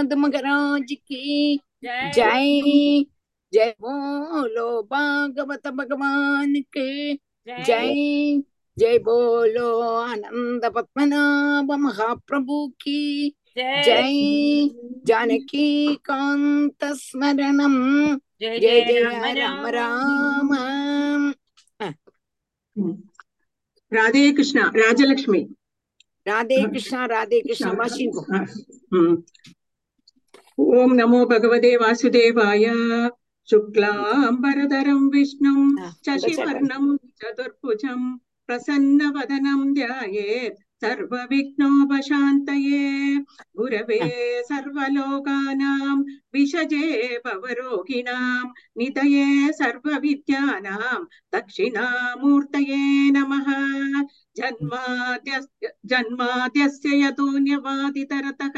प्रहलाद महाराज की जय जय बोलो भागवत भगवान के जय जय बोलो आनंद पद्मनाभ महाप्रभु की जय जानकी कांत स्मरणम जय जय जय राम राम ராதே கிருஷ்ணா ராஜலட்சுமி राधे कृष्णा राधे कृष्णा वाशिंको हम्म। ॐ नमो भगवते वासुदेवाय शुक्लाम्बरधरं विष्णुं Ah, शशिवर्णं चतुर्भुजं प्रसन्नवदनं ध्यायेत् सर्वविघ्नोपशान्तये गुरवे सर्वलोकानां विषजे भवरोगिणां निधये सर्वविद्यानां दक्षिणामूर्तये नमः जन्माद्यस्य जन्माद्यस्य यतोऽन्यवादितरतः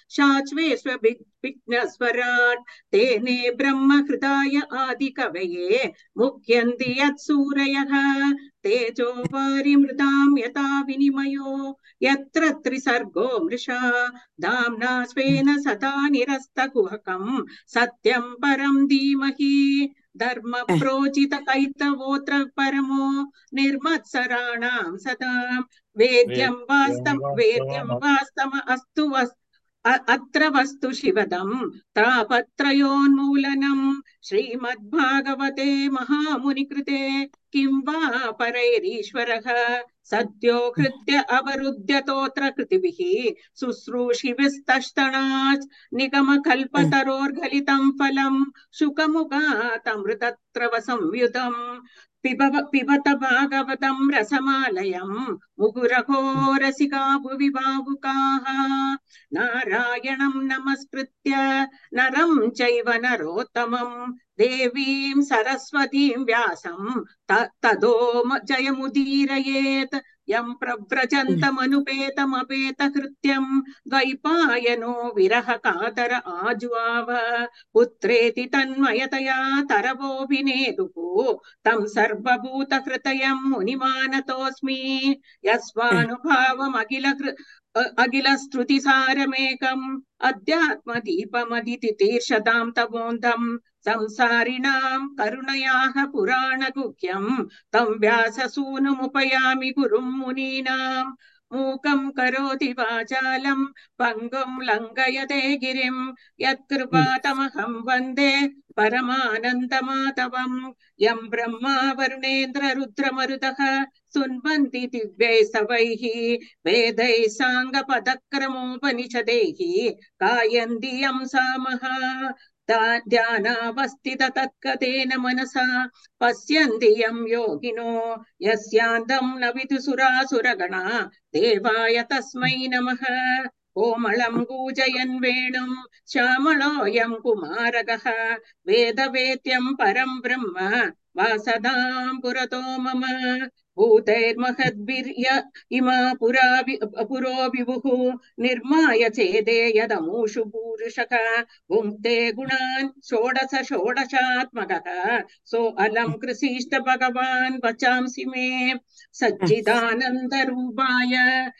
शाश्वेष्वभिघ्नस्वराट् तेने ब्रह्महृदाय आदिकवये मुह्यन्ति यत्सूरयः तेजो वारिमृतां यथा विनिमयो यत्र त्रिसर्गो मृषा धाम्ना स्वेन सदा निरस्तकुहकं सत्यं परं धीमहि धर्म प्रोचित कैतवोऽत्र परमो निर्मत्सराणां सदा वेद्यं वास्तव वेद्यं वास्तव अस्तु वस् अ- अत्र वस्तु शिवदं तापत्रयोन्मूलनं श्रीमद्भागवते महामुनिकृते किं वा परैरीश्वरः सद्यो कृत्य अवरुध्यतोऽत्र कृतिभिः शुश्रूषिभिस्तष्टणात् निगमकल्पतरोर्गलितं फलं शुकमुगातमृतत्रव संयुतम् पिब पिबत भागवतं रसमालयं मुहुरहो रसिका भुवि भावुकाः नारायणं नमस्कृत्य नरं चैव नरोत्तमं देवीं सरस्वतीं व्यासं त- ततो म- जयमुदीरयेत् यं प्रव्रजन्तमनुपेतमपेतकृत्यं द्वैपायनो विरह कातर आजुआव पुत्रेति तन्मयतया तरवोऽभिनेदुः तं सर्वभूतहृतयं मुनिमानतोऽस्मि यस्वानुभावमखिल अखिलस्तुतिसारमेकम् अध्यात्मदीपमदितितीर्षतां तवोन्दम् संसारिणां करुणयाः पुराणगुह्यं तं व्याससूनुमुपयामि गुरुं मुनीनां मूकं करोति वाचालं पङ्गुं लङ्घयते गिरिं यत्कृपातमहं वन्दे परमानन्दमाधवम् यं ब्रह्मा वरुणेन्द्ररुद्रमरुतः सुन्वन्ति दिव्यैः सवैः वेदैः साङ्गपदक्रमोपनिषदैः गायन्ति यं सामः दा- ध्यानावस्थित तत्कतेन मनसा पश्यन्ति यं योगिनो यस्यान्तं न विदुसुरासुरगणा देवाय तस्मै नमः कोमलं कूजयन् वेणुं श्यामलोऽयं कुमारकः वेदवेद्यं परं ब्रह्म वासदां पुरतो मम भूतैर्महद्भिर्य इमा पुरा वि- पुरो विभुः निर्माय चेदे यदमूषु पूरुषः भुङ्क्ते गुणान् षोडश षोडशात्मकः सो अलं कृषीष्ट भगवान् वचांसि मे सच्चिदानन्दरूपाय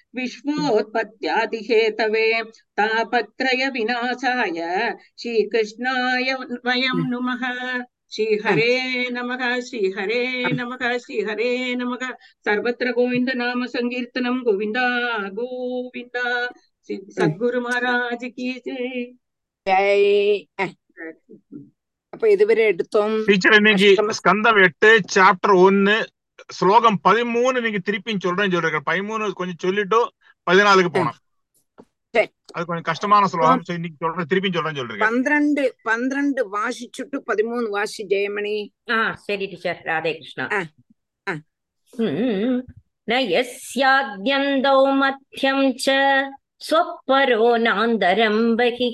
विश्वोत्पत्त्यादिहेतवे तापत्रय विनाशाय श्रीकृष्णाय वयं नुमः श्रीहरे नमः श्रीहरे नमः श्रीहरे नमः सर्वत्र गोविन्द नाम सङ्कीर्तनं गोविन्द गोविन्द श्री सद्गुरु महाराज की जय ஜெய் அஹ், அப்ப இதுவரை எடுத்தோம் டீச்சர் இன்னைக்கு அஷ்டம ஸ்கந்தம் எட்டு சாப்டர் ஒன்னு ஸ்லோகம் பதிமூணு நீங்க திருப்பியும் சொல்றேன்னு சொல்றீங்க பதிமூணு கொஞ்சம் சொல்லிட்டு பதினாலுக்கு போனோம் சரி. அது கொஞ்சம் கஷ்டமான ஸ்லோகம் so இன்னைக்கு சொல்றேன் திருப்பியும் சொல்றேன்னு சொல்றீங்க പന്ത്രണ്ട് പന്ത്രണ്ട് വാശിച്ചിട്ടു പതിമൂന്ന് വാശി ജയമണി ആ ശരി ടീച്ചർ രാധേ കൃഷ്ണ ആ, ആ. ഉം. न यस्याद्यन्तौ मध्यं च स्वपरो नान्तरं बहिः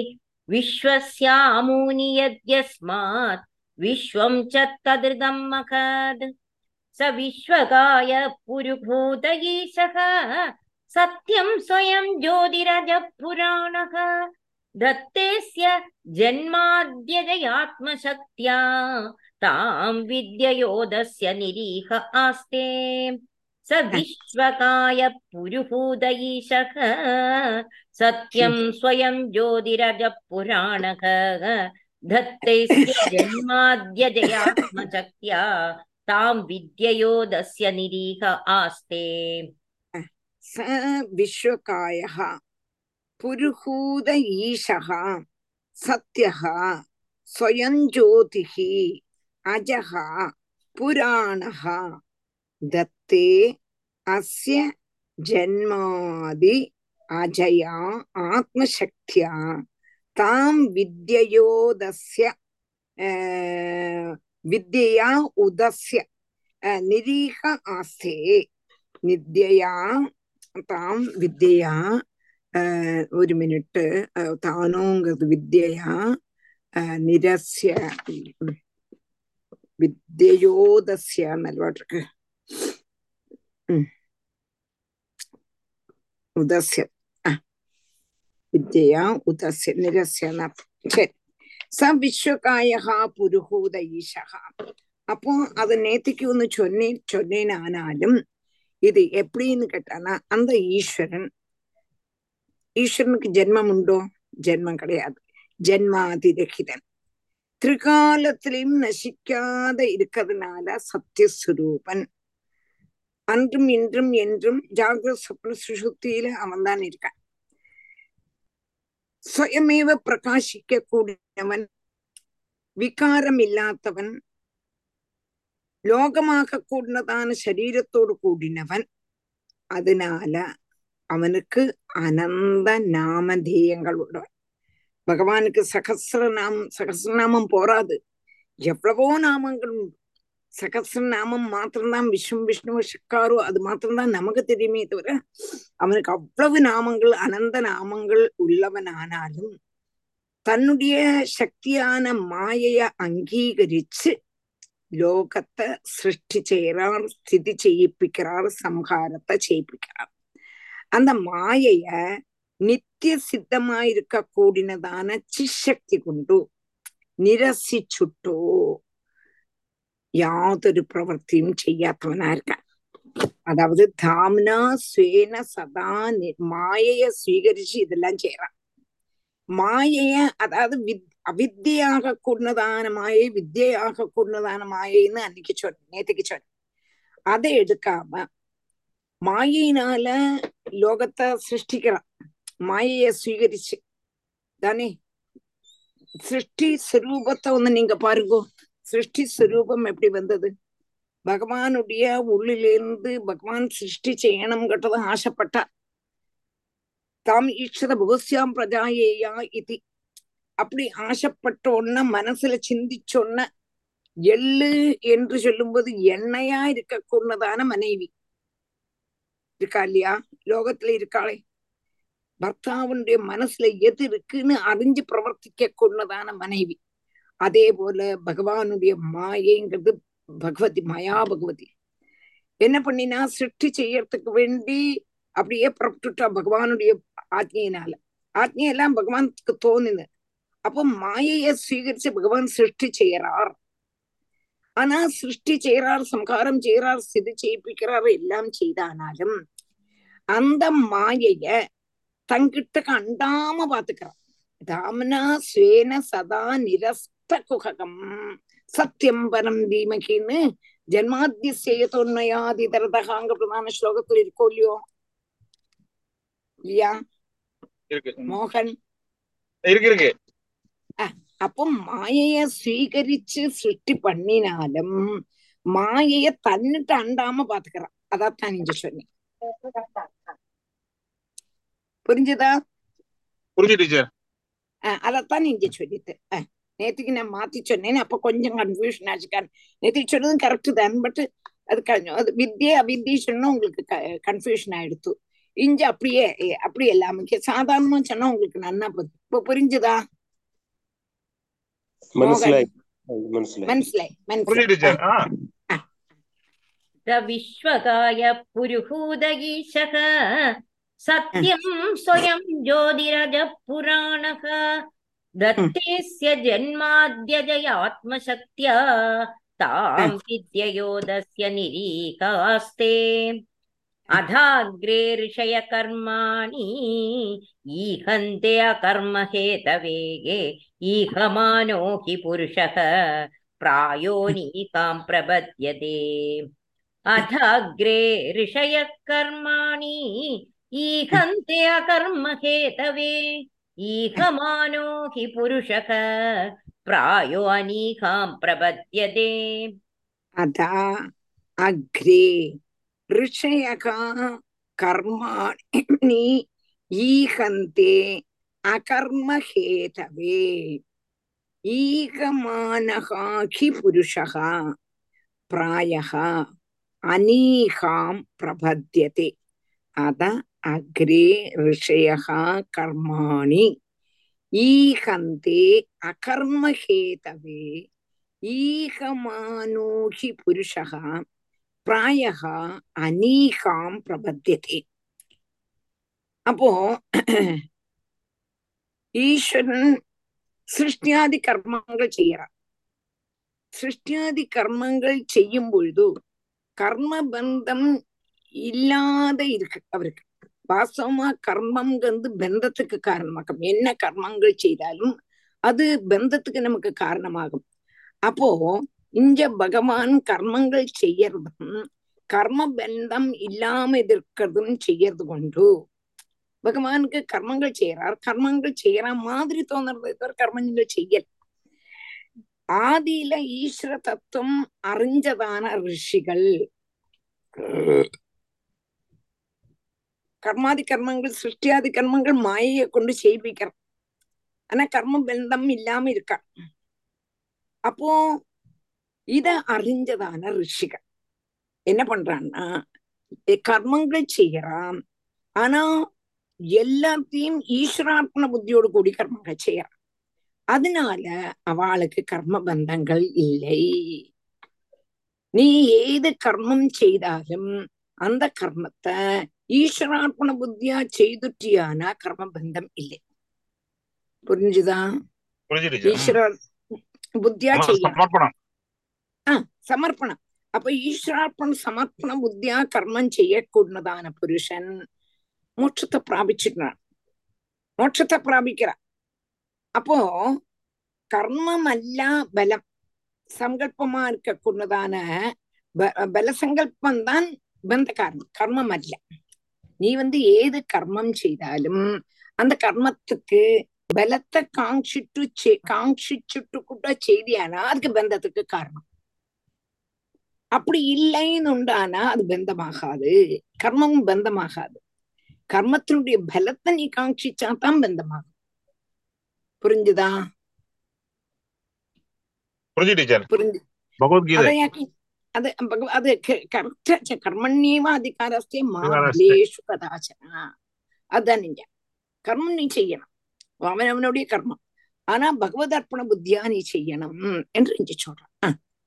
विश्वस्यामूनि यद्यस्मात् विश्वं च तदृदं मखद् स विश्वगाय पुरुभूत ईशः सत्यं स्वयं ज्योतिरजः पुराणः दत्तेस्य जन्माद्यजयात्मशक्त्या तां विद्ययोधस्य निरीह आस्ते स विश्वकाय पुरुहूत ईशः सत्यं स्वयं ज्योतिरजः पुराणः धत्तेस्य जन्माद्यजयात्मशक्त्या तां विद्ययोदस्य निरीह आस्ते स विश्वकायः पुरुहूत ईशः सत्यः स्वयं ज्योतिः अजः पुराणः दत्ते अस्य जन्मादि अजया आत्मशक्त्या तां विद्ययोदस्य अ, विद्यया उदस्य अ, निरीह आस्ते നിദ്യയാ താം വിദ്യയാ ആഹ് ഒരു മിനിറ്റ് ആഹ് താനോങ്കത് വിദ്യയാ ആഹ് നിരസ്യ വിദ്യയോദസ്യ എന്നല്ലോട്ടിருக்கு ഉം. ഉദസ്യ ആ വിദ്യയാ ഉദസ്യ നിരസ്യ എന്നർത്ഥം ശരി സ വിശ്വകായ പുരുഹൂത ഈശ அப்போ அது நேத்திக்கு ஒண்ணு சொன்னே சொன்னேனானாலும் இது எப்படின்னு கேட்டானா அந்த ஈஸ்வரன் ஈஸ்வரனுக்கு ஜென்மம் உண்டோ ஜென்மம் கிடையாது ஜென்மாதிரகிதன் திரிகாலத்திலையும் நசிக்காத இருக்கிறதுனால சத்தியஸ்வரூபன் அன்றும் இன்றும் என்றும் ஜாகிரத சொப்ன சுஷுப்தியில அவன் தான் இருக்கான் സ്വയമേവ പ്രകാശിക്കக்கூடிയവൻ വികാരം ഇല്ലാത്തവൻ ലോകമാകക്കൂടുന്നതാണ് ശരീരത്തോട് കൂടിനവൻ அதனால அவனுக்கு அனந்த நாமதேயங்கள் உள்ளவன் பகவானுக்கு சகசிரநாமம் சகசிரநாமம் போராது எவ்வளவோ நாமங்கள் உண்டு சகசிரநாமம் மாத்திரம்தான் விஷ்ணு விஷ்ணு சக்காரோ அது மாத்திரம்தான் நமக்கு தெரியுமே தவிர அவனுக்கு அவ்வளவு நாமங்கள் அனந்த நாமங்கள் உள்ளவனானாலும் தன்னுடைய சக்தியான மாயைய அங்கீகரிச்சு ലോകത്തെ സൃഷ്ടിച്ചേരാർ സ്ഥിതി ചെയ്യിപ്പിക്കാർ സംഹാരത്തെ ചെയ്യിപ്പിക്കാർ அந்த மாயைய நித்திய சித்தமாயிருக்க கூடினதான சிஷக்தி கொண்டு നിരസിച്ചുട്ടോ യാതൊരു പ്രവൃത്തിയും ചെയ്യാത്തവനാ இருக்கான் அதாவது தாம்னா ஸ்வேன சதா நி- மாயைய ஸ்வீகரிச்சு இதெல்லாம் செய்யறான் மாயைய அதாவது வித் அவித்தியாக கூடதான மாயை வித்தியாக கூடதான மாயைன்னு அன்னைக்கு சொன்னேன் நேத்துக்கு சொன்னேன் அதை எடுக்காம மாயினால லோகத்தை சிருஷ்டிக்கிறான் மாயைய ஸ்வீகரிச்சு தானே சிருஷ்டி ஸ்வரூபத்தை ஒண்ணு நீங்க பாருங்க சிருஷ்டி ஸ்வரூபம் எப்படி வந்தது பகவானுடைய உள்ளிலிருந்து பகவான் சிருஷ்டி செய்யணும்ங்கிறத ஆசைப்பட்டார் தாம் ஈஸ்வர பகுஸ்யாம் பிரஜாயேயா இது அப்படி ஆசைப்பட்ட உடனே மனசுல சிந்திச்சொன்ன எள்ளு என்று சொல்லும்போது எண்ணெயா இருக்கக்கூடதான மனைவி இருக்கா இல்லையா லோகத்துல இருக்காளே பர்த்தாவுடைய மனசுல எது இருக்குன்னு அறிஞ்சு பிரவர்த்திக்க கூடதான மனைவி அதே போல பகவானுடைய மாயைங்கிறது பகவதி மயா பகவதி என்ன பண்ணினா சிருஷ்டி செய்யறதுக்கு வேண்டி அப்படியே புறப்பட்டுட்டா பகவானுடைய ஆജ്ഞயினால ஆജ്ഞയെല്ലാം பகவானுக்கு தோணுது அப்போ மாயைய സ്വീകരിച്ച് ഭഗവാൻ സൃഷ്ടി ചെയ്യറാർ ஆனா சிருஷ்டி செய்யறார் சம்காரம் செய்யறார் ஸ்திதி செய்யிப்பிக்கிறார் எல்லாம் செய்தானாலும் அந்த மாயைய தங்கிட்ட கண்டாம பாத்துக்கிறார் தாமனா ஸ்வேன சதா நிரஸ்த குககம் சத்தியம் பரம் தீமகின்னு ஜன்மாத்தியசேயத்தொன்மையாதிதரதகாங்க பிரதான ஸ்லோகத்துல இருக்கோ இல்லையோ இல்லையா இருக்கு மோகன் இருக்கு இருக்கு அப்போ மாயைய ஸ்வீகரிச்சு சிருஷ்டி பண்ணினாலும் மாயைய தன்னிட்டு அண்டாம பாத்துக்கிறான் அதான் நீங்க சொன்னேன் புரிஞ்சுதா புரிஞ்சு டீச்சர் அஹ் அதத்தான் நீங்க சொல்லிட்டு அஹ் நேத்துக்கு நான் மாத்தி சொன்னேன் அப்ப கொஞ்சம் கன்ஃபியூஷன் ஆச்சுக்கான் நேத்துக்கு சொன்னதும் கரெக்ட் தான் பட் அது க- அது வித்யை அவித்யை சொன்னா உங்களுக்கு கன்ஃபியூஷன் ஆயிடுத்து இங்க அப்படியே ஏ, அப்படி எல்லாமே சாதாரணமா சொன்னா உங்களுக்கு நன்னா புரியும் இப்ப புரிஞ்சுதா മനസ്സിലായി മനസ്സിലായി மனசிலாய் புரிஞ்சு மனசிலாய் டீச்சர் ஆ स विश्वकाय पुरुहूत ईशः सत्यं स्वयं ज्योतिरजः पुराणः दत्तेस्य जन्माद्यजयात्मशक्त्या तां विद्ययोदस्य निरीकास्ते अथाग्रे ऋषय कर्माणि ईहन्ते अकर्म हेतवेगे ईहमानो हि पुरुषः प्रायो नीकां प्रपद्यते अथ अग्रे ऋषयः कर्माणि ईहन्ते अकर्म हेतवे ईहमानो हि पुरुषः प्रायो अनीकां प्रपद्यते अथा अग्रे ऋषयः कर्माणि ईहन्ते अकर्महेतवे ईहमानः हि पुरुषः प्रायः अनीहां प्रपद्यते अत अग्रे ऋषयः कर्माणि ईहन्ते अकर्महेतवे ஈகமானோ ஹி புருஷः பிராயः அநீகாம் பிரபத்தியதே அப்போ ஈஸ்வரன் சிருஷ்டியாதி கர்மங்கள் செய்யறான் சிருஷ்டியாதி கர்மங்கள் செய்யும் பொழுது கர்ம பந்தம் இல்லாத இருக்கு அவருக்கு வாஸ்தவமா கர்மங்கிறது பந்தத்துக்கு காரணமாகும் என்ன கர்மங்கள் செய்தாலும் அது பந்தத்துக்கு நமக்கு காரணமாகும் அப்போ இங்க பகவான் கர்மங்கள் செய்யறதும் கர்ம பந்தம் இல்லாம இருக்கிறதும் செய்யறது கொண்டு பகவானுக்கு கர்மங்கள் செய்யறார் கர்மங்கள் செய்யற மாதிரி தோணுறது தவிர கர்மங்கள் செய்யல ஆதியில ஈஸ்வர தத்துவம் அறிஞ்சதான ரிஷிகள் கர்மாதி கர்மங்கள் சிருஷ்டியாதி கர்மங்கள் மாயையை கொண்டு செய்விக்கிற ஆனா கர்ம பந்தம் இல்லாம இருக்கா அப்போ இத அறிஞ்சதான ரிஷிகள் என்ன பண்றான்னா கர்மங்கள் செய்யறான் ஆனா எல்லாத்தையும் ஈஸ்வரார்ப்பண புத்தியோடு கூடி கர்மங்கள் செய்யறான் அதனால அவளுக்கு கர்ம பந்தங்கள் இல்லை நீ ஏது கர்மம் செய்தாலும் அந்த கர்மத்தை ஈஸ்வரார்ப்பண புத்தியா செய்துட்டியானா கர்ம பந்தம் இல்லை புரிஞ்சுதா புரிஞ்சிடுச்சு ஈஸ்வர புத்தியா ஆமா, செய்யணும் சமர்ப்பணம் സമർപ്പണം അപ്പൊ ഈശ്വരാർപ്പണ സമർപ്പണ ബുദ്ധിയാ കർമ്മം ചെയ്യക്കൂടുന്നതാണ് പുരുഷൻ മോക്ഷത്തെ പ്രാപിച്ചിട്ടാണ് മോക്ഷത്തെ പ്രാപിക്കിற அப்போ கர்மமல்ல பலம் சங்கல்பமா இருக்கக்கூடதான ப- பல சங்கல்பம் தான் பந்த காரணம் கர்மம் அல்ல நீ வந்து ஏது கர்மம் செய்தாலும் அந்த கர்மத்துக்கு பலத்தை காங்கிட்டு செ- காங்கிச்சுட்டு கூட செய்தியானா அதுக்கு பந்தத்துக்கு காரணம் அப்படி இல்லைன்னு உண்டானா அது பந்தமாகாது கர்மமும் பந்தமாகாது கர்மத்தினுடைய பலத்தை நீ காங்கிச்சா தான் பந்தமாகும் புரிஞ்சுதா புரிஞ்சு டீச்சர் புரிஞ்சு பகவத்கீதை അതാക്കി അത് ഭഗവ- അത് കറക്റ്റ് കർമ്മണ്യേവ അധികാരസ്ഥേ അധികാരസ്ഥേ. മാലേഷു കഥാചന അതാണ് ഞാൻ കർമ്മം നീ ചെയ്യണം അവനവനുடைய കർമ്മം ஆனா பகவத் அர்ப்பண புத்தியா நீ செய்யணும் என்று இங்க சொல்றான் ஆ,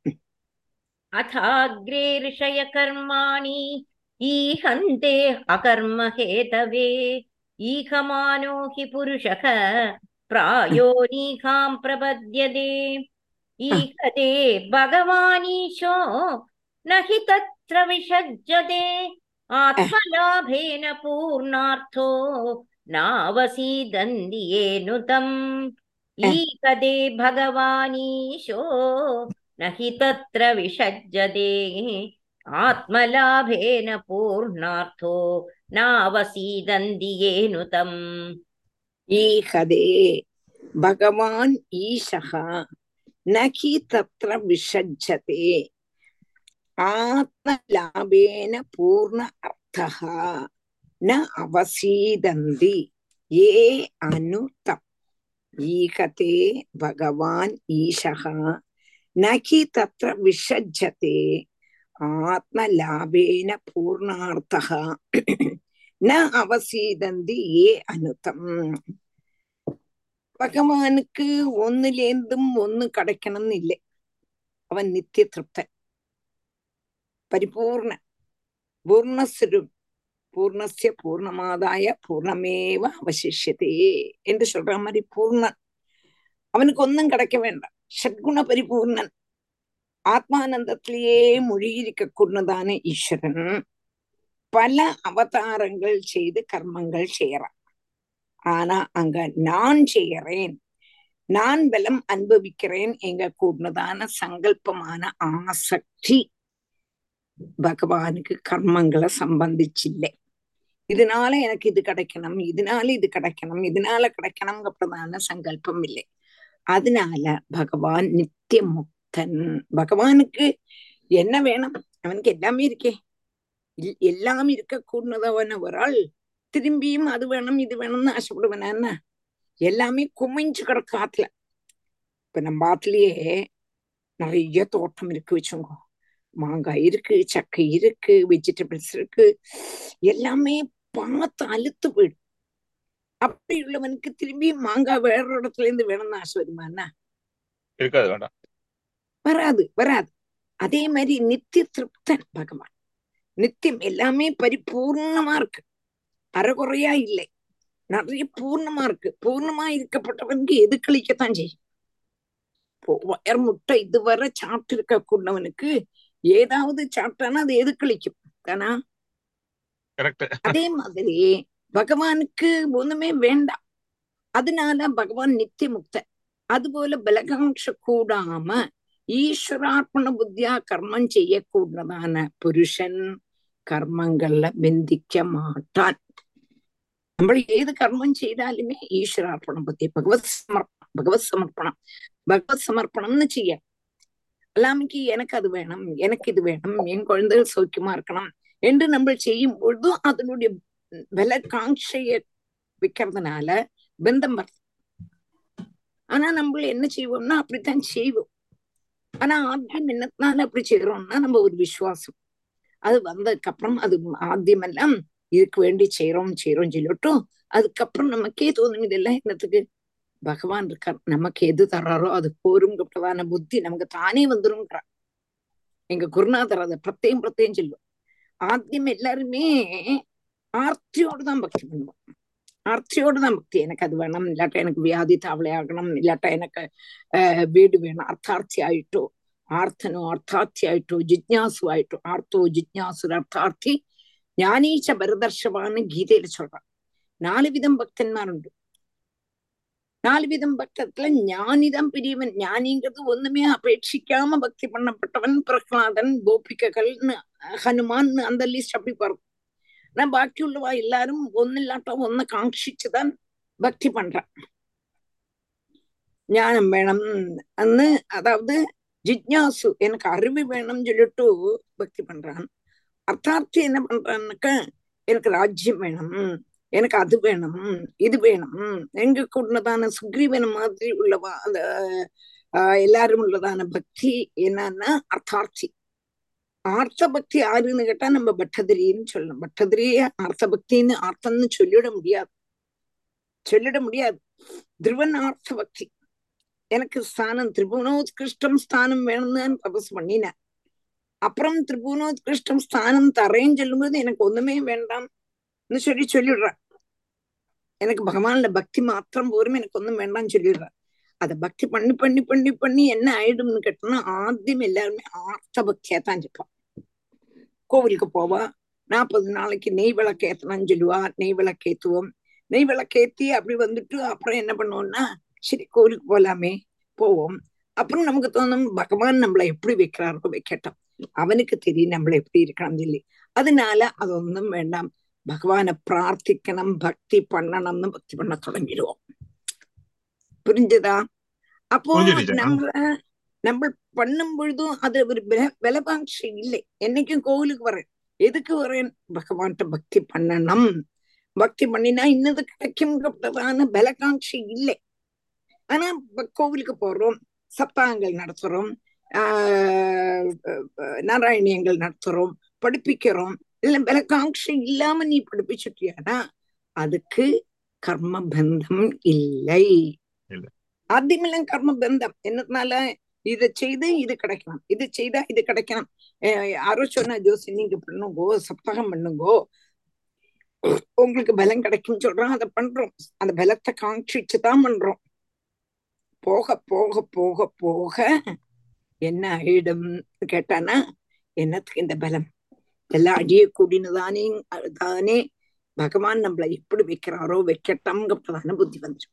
अथाग्रे ऋषय कर्माणि ईहन्ते अकर्म हेतवे ईहमानो हि पुरुषः प्रायो नीकां प्रपद्यते ईहते भगवानीशो न हि तत्र विषज्यते आत्मलाभेन पूर्णार्थो नावसीदन्ति येनुतम् ईहते भगवानीशो न हि तत्र विषज्यते आत्मलाभेन पूर्णार्थो नावसीदन्ति येनुतम् ஈஹதே பகவான் ஈஷः நகி தத்ர விஷஜ்ஜதே ஆத்மலாபேன பூர்ண அர்த்தः ந அவசீதந்தி ஏ அனுதம் ஈகதே பகவான் ஈஷः நகி தத்ர விஷஜ்ஜதே ஆத்மலாபேன பூர்ணார்த்தः ந அவசீதந்தி ஏ அனுதம் பகவானுக்கு ஒன்னுலேந்தும் ஒன்னு கிடைக்கணும்னு இல்லை அவன் நித்திய திருப்தன் பரிபூர்ண பூர்ணஸ்வரு பூர்ணஸ்ய பூர்ணமாதாய பூர்ணமேவ அவசிஷ்யதே என்று சொல்ற மாதிரி பூர்ணன் அவனுக்கு ஒன்னும் கிடைக்க வேண்டாம் ஷட்குண பரிபூர்ணன் ஆத்மானந்தத்திலேயே மொழியிருக்க கூடதான ஈஸ்வரன் பல அவதாரங்கள் செய்து கர்மங்கள் செய்யறான் ஆனா அங்க நான் செய்யறேன் நான் பலம் அனுபவிக்கிறேன் எங்க கூடதான சங்கல்பமான ஆசக்தி பகவானுக்கு கர்மங்களை சம்பந்திச்சில்லை இதனால எனக்கு இது கிடைக்கணும் இதனால இது கிடைக்கணும் இதனால கிடைக்கணுங்கிறதான சங்கல்பம் இல்லை அதனால பகவான் நித்திய முக்தன் பகவானுக்கு என்ன வேணும் அவனுக்கு எல்லாமே இருக்கே இல்- எல்லாம் இருக்க கூடதவன ஒரு ஆள் திரும்பியும் அது வேணும் இது வேணும்னு ஆசைப்படுவேன் என்ன எல்லாமே குமிஞ்சு கிடக்கு ஆத்துல இப்ப நம்ம ஆத்துலயே நிறைய தோட்டம் இருக்கு வச்சுக்கோ மாங்காய் இருக்கு சக்கை இருக்கு வெஜிடபிள்ஸ் இருக்கு எல்லாமே பார்த்து அழுத்து போயிடும் அப்படி உள்ளவனுக்கு திரும்பி மாங்காய் வேற இடத்துல இருந்து வேணும்னு ஆசை வருமா என்ன இருக்காது வேண்டாம் வராது வராது அதே மாதிரி நித்திய திருப்தன் பகவான் நித்தியம் எல்லாமே பரிபூர்ணமா இருக்கு அறகுறையா இல்லை நிறைய பூர்ணமா இருக்கு பூர்ணமா இருக்கப்பட்டவனுக்கு எது கழிக்கத்தான் செய்யும் இப்போ வயர் முட்டை இதுவரை சாப்பிட்டு இருக்க கூடவனுக்கு ஏதாவது சாப்பிட்டானா அது எது கழிக்கும் தானா கரெக்ட் அதே மாதிரி பகவானுக்கு ஒண்ணுமே வேண்டாம் அதனால பகவான் நித்திய முக்தன் அதுபோல பலகாங்ஷ கூடாம ஈஸ்வரார்ப்பண புத்தியா கர்மம் செய்யக்கூடதான புருஷன் கர்மங்கள்ல ബന്ധിக்க மாட்டான் നമ്മൾ ഏത് കർമ്മം ചെയ്താലുമേ ഈശ്വരാർപ്പണം ബുദ്ധി ഭഗവത് സമർപ്പണം ഭഗവത് സമർപ്പണം ഭഗവത് സമർപ്പണം എന്ന് ചെയ്യാം எல்லாமைக்கு எனக்கு அது வேணும் எனக்கு இது வேணும் என் குழந்தைகள் சௌக்கியமா இருக்கணும் என்று நம்ம செய்யும் பொழுதும் அதனுடைய வில காட்சிய வைக்கிறதுனால பந்தம் வருது ஆனா நம்ம என்ன செய்வோம்னா அப்படித்தான் செய்வோம் ஆனா ஆத்தியம் என்னத்தினால அப்படி செய்யறோம்னா நம்ம ஒரு விசுவாசம் அது வந்ததுக்கு அப்புறம் அது ஆத்தியம் எல்லாம் இதுக்கு வேண்டி செய்யறோம் செய்யறோம் சொல்லிட்டும் அதுக்கப்புறம் நமக்கே தோணும் இதெல்லாம் என்னத்துக்கு பகவான் இருக்கார் நமக்கு எது தர்றாரோ அது போருங்கப்பட்டதான புத்தி நமக்கு தானே வந்துருங்கிறார் எங்க குருநாதர் அதை பிரத்யேகம் பிரத்யேகம் சொல்லுவோம் ஆத்தியம் எல்லாருமே ஆர்த்தியோடு தான் பக்தி பண்ணுவோம் ஆர்த்தியோடு தான் பக்தி எனக்கு அது வேணும் இல்லாட்டா எனக்கு வியாதி தாவளை ஆகணும் இல்லாட்டா எனக்கு ஆஹ் வீடு வேணும் அர்த்தார்த்தி ஆயிட்டோ ஆர்த்தனோ அர்த்தார்த்தி ஆயிட்டோ ஜிஜ்ஞாசு ஆயிட்டோ ஆர்த்தோ ஜிஜ்ஞாசு அர்த்தார்த்தி ஞானீச்ச பரதர்ஷவான்னு கீதையில சொல்றான் நாலு விதம் பக்தன்மாருண்டு நாலு விதம் பக்தத்துல ஞானிதான் பெரியவன் ஞானிங்கிறது ஒண்ணுமே அபேட்சிக்காம பக்தி பண்ணப்பட்டவன் பிரகலாதன் கோபிகைகள்னு ஹனுமான் அந்த லிஸ்ட் அப்படி வரும் ஆனா பாக்கி உள்ளவா எல்லாரும் ஒன்னு இல்லாட்டா ஒன்னு காங்கிச்சுதான் பக்தி பண்றான் ஞானம் வேணும் அன்னு அதாவது ஜிக்ஞாசு எனக்கு அறிவு வேணும்னு சொல்லிட்டு பக்தி பண்றான் அர்த்தார்த்தி என்ன பண்றான்னாக்க எனக்கு ராஜ்யம் வேணும் எனக்கு அது வேணும் இது வேணும் எங்க கூடதான சுக்ரீவன் மாதிரி உள்ளவா அந்த ஆஹ் எல்லாரும் உள்ளதான பக்தி என்னன்னா அர்த்தார்த்தி ஆர்த்த பக்தி யாருன்னு கேட்டா நம்ம பட்டதிரின்னு சொல்லணும் பட்டதிரிய ஆர்த்த பக்தின்னு ஆர்த்தம்னு சொல்லிட முடியாது சொல்லிட முடியாது திருவன் ஆர்த்த பக்தி எனக்கு ஸ்தானம் திரிபுவனோத்கிருஷ்டம் ஸ்தானம் வேணும்னு தபஸ் பண்ணினேன் அப்புறம் திரிபுவனோத்கிருஷ்டம் ஸ்தானம் தரேன்னு சொல்லும்போது எனக்கு ஒண்ணுமே வேண்டாம்னு சொல்லி சொல்லிடுறேன் எனக்கு பகவான்ல பக்தி மாத்திரம் போரும் எனக்கு ஒண்ணும் வேண்டாம்னு சொல்லிடுறேன் அத பக்தி பண்ணி பண்ணி பண்ணி பண்ணி என்ன ஆயிடும்னு கேட்டோம்னா ஆദ്യം எல்லாருமே ஆர்த்த பக்தியா தான் இருப்பான் கோவிலுக்கு போவா நாற்பது நாளைக்கு நெய் விளக்கு ஏத்தணும்னு சொல்லுவா நெய் விளக்கு ஏத்துவோம் நெய் விளக்கு ஏத்தி அப்படி வந்துட்டு அப்புறம் என்ன பண்ணுவோம்னா சரி கோவிலுக்கு போலாமே போவோம் அப்புறம் நமக்கு தோணும் பகவான் நம்மளை எப்படி வைக்கிறாரோ வைக்கட்டும் அவனுக்கு தெரியும் நம்மள எப்படி இருக்கணும் சொல்லி அதனால அது ஒன்றும் வேண்டாம் பகவானை பிரார்த்திக்கணும் பக்தி பண்ணணும்னு பக்தி பண்ண தொடங்கிடுவோம் புரிஞ்சுதா அப்போ புரிஞ்சுது டீச்சர். நம்ம நம்ம பண்ணும் பொழுதும் அது ஒரு விலபாங்ஷை இல்லை என்னைக்கும் கோவிலுக்கு வரேன் எதுக்கு வரேன் பகவான்கிட்ட பக்தி பண்ணணும் பக்தி பண்ணினா இன்னது கிடைக்கும்ன்றதான பலகாங்ஷை இல்லை ஆனா ப- கோவிலுக்கு போறோம் சப்தாங்கள் நடத்துறோம் ஆஹ் அஹ் நாராயணியங்கள் நடத்துறோம் படிப்பிக்கிறோம் இல்ல பலகாங்ஷை இல்லாம நீ படிப்பிச்சுட்டியானா அதுக்கு கர்ம பந்தம் இல்லை இல்ல. ஆദ്യമെല്ലാം கர்ம பந்தம் என்னதுனால இதை செய்து இது கிடைக்கலாம் இது செய்தா இது கிடைக்கலாம் அஹ் யாரோ சொன்னா ஜோசி நீங்க பண்ணுங்கோ சப்தகம் பண்ணுங்கோ உங்களுக்கு பலம் கிடைக்கும் சொல்றோம் அதை பண்றோம் அந்த பலத்தை காங்கிச்சு தான் பண்றோம் போக போக போக போக என்ன ஆயிடும் கேட்டானா என்னத்துக்கு இந்த பலம் எல்லாம் அழியக்கூடியன்னு தானே தானே பகவான் நம்மளை எப்படி வைக்கிறாரோ வைக்கட்டம்ங்கிறதான புத்தி வந்துடும்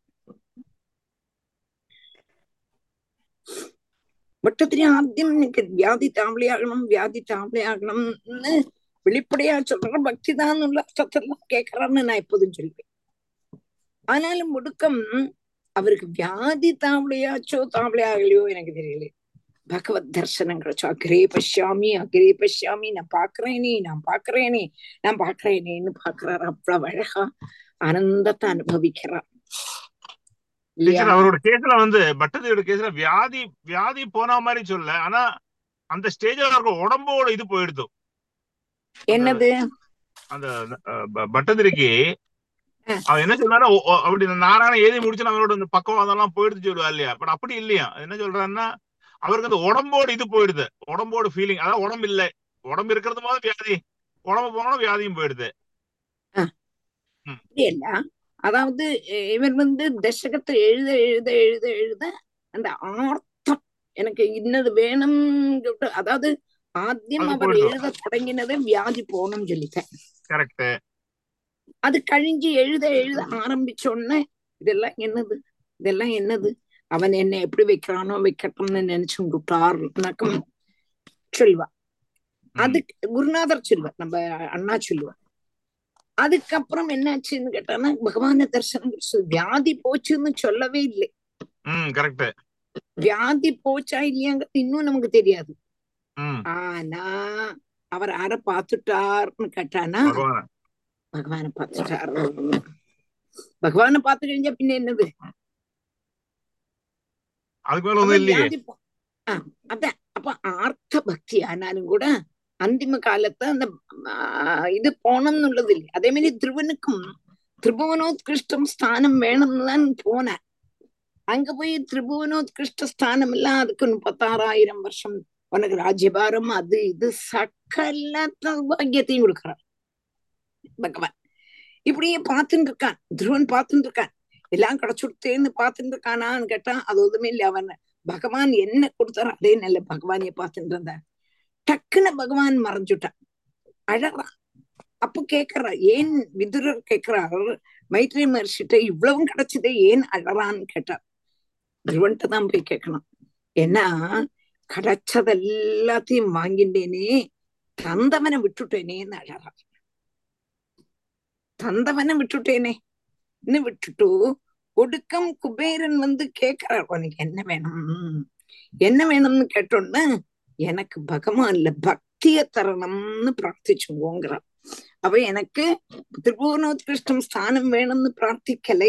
வட்டத்திலே ஆദ്യം எனக்கு வியாதி தாவளியாகணும் வியாதி தாவளியாகணும்னு வெளிப்படையா சொல்ற பக்தி தான் உள்ள அர்த்தத்தெல்லாம் கேட்கறான்னு நான் எப்போதும் சொல்லுவேன் ஆனாலும் முடுக்கம் அவருக்கு வியாதி தாவளியாச்சோ தாவளியாகலையோ எனக்கு தெரியல பகவத் தர்சனம் கிடைச்சோ அக்ரே பஷ்யாமி அக்ரே பஷ்யாமி நான் பாக்குறேனே நான் பாக்குறேனே நான் பாக்குறேனேன்னு பாக்குறாரு அவ்வளவு அழகா ஆனந்தத்தை அனுபவிக்கிறார் இல்லையா டீச்சர் அவரோட கேஸ்ல வந்து பட்டதியோட கேஸ்ல வியாதி வியாதி போன மாதிரி சொல்ல ஆனா அந்த ஸ்டேஜ்ல அவருக்கு உடம்போட இது போயிடுது என்னது அந்த அஹ், ப- பட்டதிரிக்கு அஹ். அவன் என்ன சொல்றாரு ஓ- ஓ, அப்படி நாராயண ஏதி முடிச்சு அவரோட இந்த பக்கவாதம் எல்லாம் போயிடுது சொல்லுவா இல்லையா பட் அப்படி இல்லையா அது என்ன சொல்றாருன்னா அவருக்கு அந்த உடம்போட இது போயிடுது உடம்போட ஃபீலிங் அதாவது உடம்பு இல்லை உடம்பு இருக்கிறது போது வியாதி உடம்பு போனோம் வியாதியும் போயிடுது அப்படி இல்ல அதாவது அஹ் இவர் வந்து தசகத்தை எழுத எழுத எழுத எழுத அந்த ஆர்த்தம் எனக்கு இன்னது வேணும் அதாவது ஆദ്യം அது அவர் போயிடும். எழுத தொடங்கினது வியாதி போகணும்னு சொல்லிட்டேன் கரெக்ட் அது கழிஞ்சு எழுத எழுத ஆரம்பிச்ச உடனே இதெல்லாம் என்னது இதெல்லாம் என்னது அவன் என்ன எப்படி வைக்கிறானோ வைக்கட்டும்னு நினைச்சு விட்டார்னாக்கும் சொல்லுவா அது குருநாதர் சொல்லுவார் நம்ம அண்ணா சொல்லுவார் அதுக்கப்புறம் என்னாச்சுன்னு கேட்டானா பகவான தரிசனம் கிடைச்சது. வியாதி போச்சுன்னு சொல்லவே இல்லை ம் கரெக்ட் வியாதி போச்சா இல்லையாங்கிறது இன்னும் நமக்கு தெரியாது ம் ஆனா அவர் யார பாத்துட்டார்னு கேட்டானா பகவான் பகவான பாத்துட்டாரு பகவான பாத்து കഴിഞ്ഞാ പിന്നെ என்னது அதுக்கு மேல ஒண்ணும் இல்லையே வியாதி போ- ஆ, அதான் அப்ப ஆர்த்த பக்தி ஆனாலும் கூட அந்திம காலத்து அந்த ஆ, இது போனோம்னு உள்ளது இல்லை அதே மாதிரி திருவனுக்கும் திரிபுவனோத்கிருஷ்டம் ஸ்தானம் வேணும்னு தான் போனேன் அங்க போய் திரிபுவனோத்கிருஷ்ட ஸ்தானம் எல்லாம் அதுக்கு முப்பத்தாறாயிரம் வருஷம் உனக்கு ராஜ்யபாரம் அது இது சகல பாக்கியத்தையும் கொடுக்கிறார் பகவான் இப்படியே பார்த்துட்டு இருக்கான் துருவன் பார்த்துட்டு இருக்கான் எல்லாம் கிடைச்சுடுத்தேன்னு பார்த்துட்டு இருக்கானான்னு கேட்டா அது ஒதுமே இல்லை அவன் பகவான் என்ன கொடுத்தாரோ அதே நல்ல பகவானைய பார்த்துட்டு இருந்தார் டக்குன்னு பகவான் மறைஞ்சுட்டான் அழறான் அப்ப கேக்குறா ஏன் விதுரர் கேக்குறார் மைத்ரே மகர்ஷிட்ட இவ்வளவும் கிடைச்சதே ஏன் அழறான்னு கேட்டார் துருவன்ட்ட தான் போய் கேட்கணும் ஏன்னா கிடைச்சது எல்லாத்தையும் வாங்கிட்டேனே தந்தவனை விட்டுட்டேனேன்னு அழறான் தந்தவனை விட்டுட்டேனே இன்னும் விட்டுட்டு ஒடுக்கம் குபேரன் வந்து கேக்குறார் உனக்கு என்ன வேணும் என்ன வேணும்னு கேட்டோன்னு எனக்கு பகவான்ல பக்திய தரணும்னு பிரார்த்திச்சுங்கோங்கிறார் அவ எனக்கு திரிபுவனோத்கிருஷ்டம் ஸ்தானம் வேணும்னு பிரார்த்திக்கலை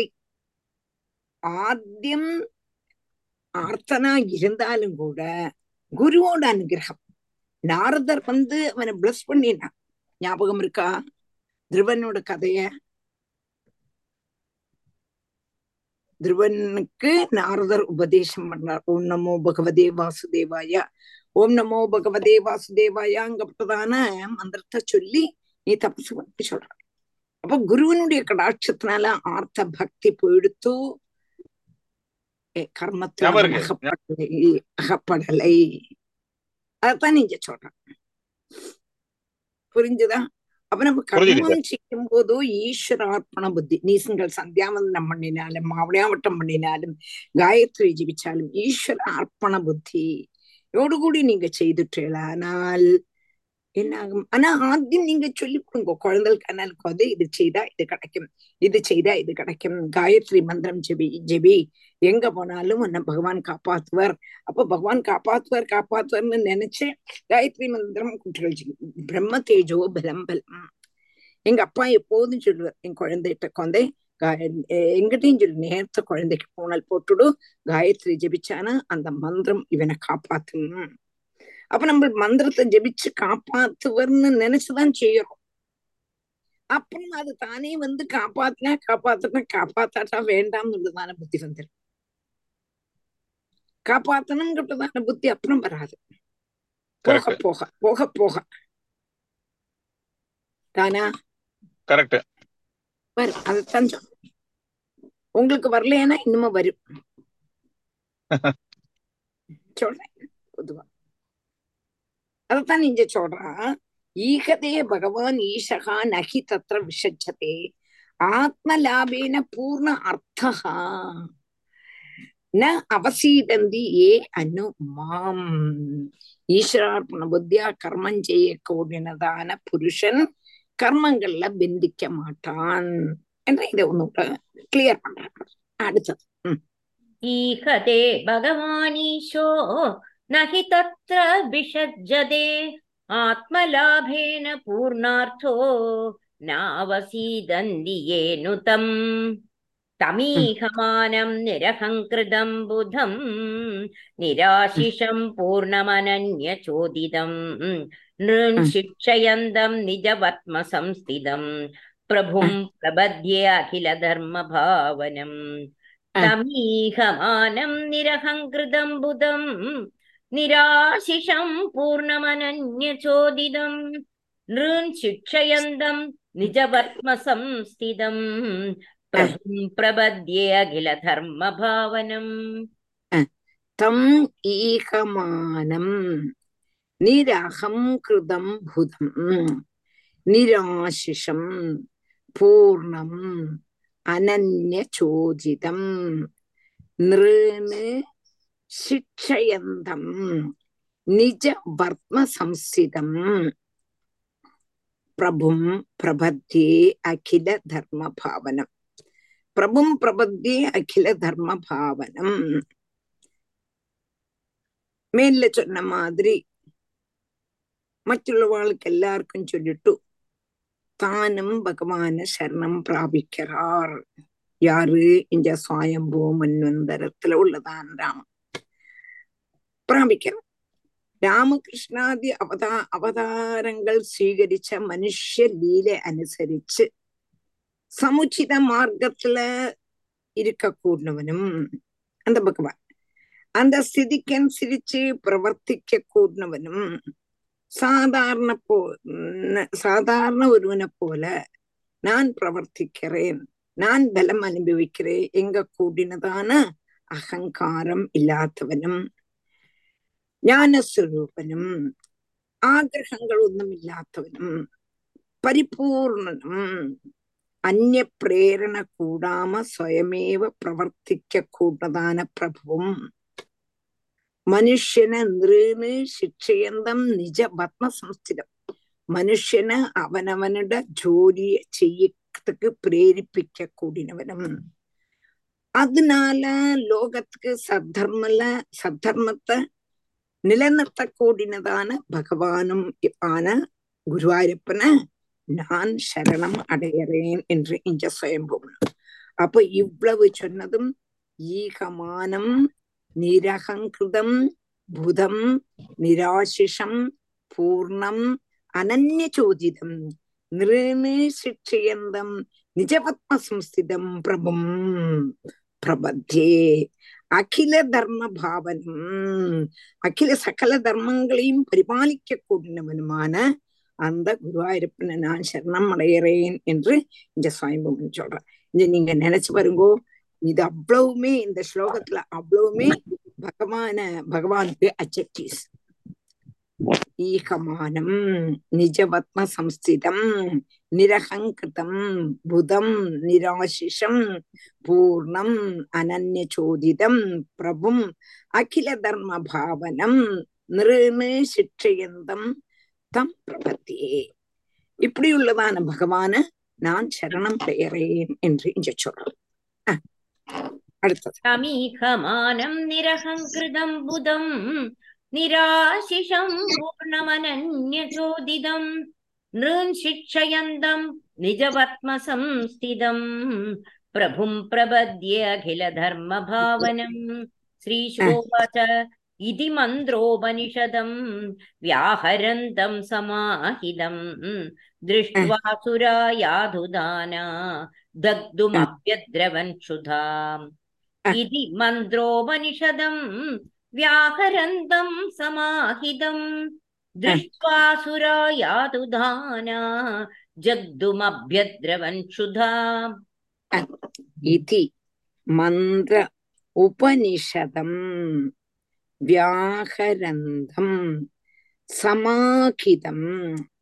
ஆദ്യം ஆர்த்தனா இருந்தாலும் கூட குருவோட அனுகிரகம் நாரதர் வந்து அவனை பிளஸ் பண்ணினான் ஞாபகம் இருக்கா திருவனோட கதைய திருவனுக்கு நாரதர் உபதேசம் பண்ணார் ஓம் நமோ பகவதே வாசுதேவாய ஓம் நமோ பகவதே வாசுதேவாயாங்கப்பட்டதான மந்திரத்தை சொல்லி நீ தபசு பண்ணி சொல்ற அப்ப குருவனுடைய கடாட்சத்தினால ஆர்த்த பக்தி போயிடுத்து ஏ, கர்மத்துல ஞாபகம் அவன் இருக்கு. அகப்படலை அகப்படலை அதான் நீங்க சொல்ற புரிஞ்சுதா அப்ப நம்ம புரிஞ்சுது கர்மம் செய்யும் போது ஈஸ்வரார்ப்பண புத்தி நீசுங்கள் சந்தியாவந்தனம் பண்ணினாலும் மாவடியாவட்டம் பண்ணினாலும் காயத்ரி ஜபிச்சாலும் ஈஸ்வர அர்ப்பண புத்தி யோடுകൂടി நீங்க செய்துட்டேனால் என்ன ஆகும் ஆனா ஆദ്യം நீங்க சொல்லி கொடுங்க குழந்தைகளுக்கு அண்ணனுக்கு வந்து இது செய்தா இது கிடைக்கும் இது செய்தா இது கிடைக்கும் காயத்ரி மந்திரம் ஜெபி ஜெபி எங்க போனாலும் உன்னை பகவான் காப்பாத்துவர் அப்ப பகவான் காப்பாத்துவர் காப்பாத்துவர்னு நினைச்சு காயத்ரி மந்திரம் குற்றல் பிரம்ம தேஜோ பலம் பலம் எங்க அப்பா எப்போதும் சொல்லுவார் என் குழந்தைகிட்ட குழந்தை கா- எ- எங்கிட்டையும் சொல்லு நேரத்த குழந்தைக்கு பூனல் போட்டுடு காயத்ரி ஜெபிச்சானா அந்த மந்திரம் இவனை காப்பாத்தும் அப்ப நம்ம மந்திரத்தை ஜெபிச்சு காப்பாத்துவர்னு நினைச்சுதான் செய்யறோம் அப்புறம் அது தானே வந்து காப்பாத்தினா காப்பாத்தினா காப்பாத்தாட்டா வேண்டாம்னுள்ளதான புத்தி வந்துடும் காப்பாத்தணுங்கிறதான புத்தி அப்புறம் வராது போக கரெக்ட் போக போக போக தானா கரெக்ட் வரும் அதைத்தான் சொல்றேன் உங்களுக்கு வரலையானா இன்னுமும் வரும் சொல்றேன் பொதுவா அதைத்தான் நீங்க சொல்றான் ஈகதே பகவான் ஈஷகா நகி தத்ர விஷஜதே ஆத்மலாபேன பூர்ண அர்த்தா ந அவசீதந்தி ஏ அனு மாம் ஈஸ்வரார்ப்பண புத்தியா கர்மம் செய்யக்கூடியனதான புருஷன் கர்மங்கள்ல பெந்திக்க மாட்டான் என்று இதை ஒண்ணு கிளியர் பண்றாங்க அடுத்தது ம். ईहते भगवानीशो न हि तत्र विषज्जते आत्मलाभेन पूर्णार्थो नावसीदन्ति येनुतम् तमीहमानं निरहङ्कृतं बुधं निराशिषं पूर्णमनन्यचोदितं नृशिक्षयन्तं निजवत्मसंस्थितं प्रभुं प्रबध्ये अखिलधर्मभावनम् तमीहमानं निरहङ्कृतं बुधं निराशिषं पूर्णमनन्यचोदितं नृन् शिक्षयन्तं निजवर्त्मसंस्थितं प्रभुं प्रबध्ये अखिलधर्मभावनम् தம் ஈகமானம் நிரகம் கிருதம் புதம் நிராசிஷம் பூர்ணம் அனன்யசோஜிதம் நிருணு சிக்ஷயந்தம் நிஜ வர்ம சம்ஸ்திதம் பிரபும் பிரபத்தே அகில தர்ம பாவனம் பிரபும் பிரபத்தே அகில தர்ம பாவனம் மேல சொன்ன மாதிரி மറ്റുള്ളவாளுக்கு எல்லாருக்கும் சொல்லிட்டு தானும் பகவான சரணம் பிராபிக்கிறார் யாரு இந்த சுவாயம்பூ மன்வந்தரத்துல உள்ளதான் ராமன் பிராபிக்கிறார் രാമകൃഷ്ണാദി അവതാ അവതാരങ്ങൾ സ്വീകരിച്ച മനുഷ്യ ലീല അനുസരിച്ച് സമുചിത മാർഗത്തില് இருக்கக்கூடியவனும் அந்த பகவான் அந்த ஸ்திதிக்கனுசரிச்சு பிரവർത്തിக்க கூடினவனும் சாதாரண போ ந- சாதாரண ஒருவனை போல நான் பிரவர்த்திக்கிறேன் நான் பலம் அனுபவிக்கிறேன் எங்க கூடினதான அகங்காரம் இல்லாதவனும் ஞானസ്വരൂപനും ആഗ്രഹങ്ങളൊന്നും ഇല്ലാത്തവനും പരിപൂർണനും അന്യപ്രേരണ കൂടാമ സ്വയമേവ പ്രവർത്തിക്കൂടതാന പ്രഭുവും മനുഷ്യന് നൃന് ശിക്ഷയന്തം നിജ പത്മസംസ്ഥിതം മനുഷ്യന് അവനവനുടെ ജോലിയെ ചെയ്യത്തക്ക് പ്രേരിപ്പിക്കൂടിനവനും அதனால லோகத்துக்கு சத்தர்மல சத்தர்மத்தை நிலைநிறுத்தக்கூடியதான பகவானும் ஆன குருவாயூரப்பனை நான் சரணம் அடைகிறேன் என்று இங்க சுயம்பும் அப்ப இவ்வளவு சொன்னதும் ஈகமானம் நிரகங்கிருதம் புதம் நிராசிஷம் பூர்ணம் அனன்யசோதிதம் நிருணு சிக்ஷயந்தம் நிஜபத்ம சம்ஸ்திதம் பிரபும் பிரபத்தே அகில தர்ம பாவனம் அகில சகல தர்மங்களையும் பரிபாலிக்க கூடினவனுமான அந்த குருவாயூரப்பனை நான் சரணம் அடைகிறேன் என்று இந்த சுவாமிபூமன் சொல்றேன் இது நீங்க நினைச்சு பாருங்கோ இது அவ்வளவுமே இந்த ஸ்லோகத்துல அவ்வளவுமே பகவான பகவானுக்கு அச்சக்டிஸ் ஈகமானம் நிஜபத்ம சம்ஸ்திதம் நிரகங்கிருதம் புதம் நிராசிஷம் பூர்ணம் அனன்யசோதிதம் பிரபும் அகில தர்ம பாவனம் நிருணு சிக்ஷயந்தம் தம் பிரபத்தியே இப்படி உள்ளதான பகவான நான் சரணம் பெயரேன் என்று இங்க சொல்றேன் அஹ், அடுத்தது तमीहमानं निरहङ्कृतं बुधं निराशिषं पूर्णमनन्यचोदितं नृन् शिक्षयन्तं निजवत्मसंस्थितं प्रभुं प्रपद्ये अखिलधर्मभावनं श्रीशोवाच इति मन्त्रोपनिषदं व्याहरन्तं समाहितं दृष्ट्वा सुरा याधुदाना दग्धुमभ्यद्रवन् क्षुधाम् इति मन्त्रोपनिषदं व्याहरन्तं समाहितं दृष्ट्वा सुरा यातुधाना जग्धुमभ्यद्रवन् क्षुधाम् इति मन्त्र उपनिषदम् व्याहरन्तं समाहितं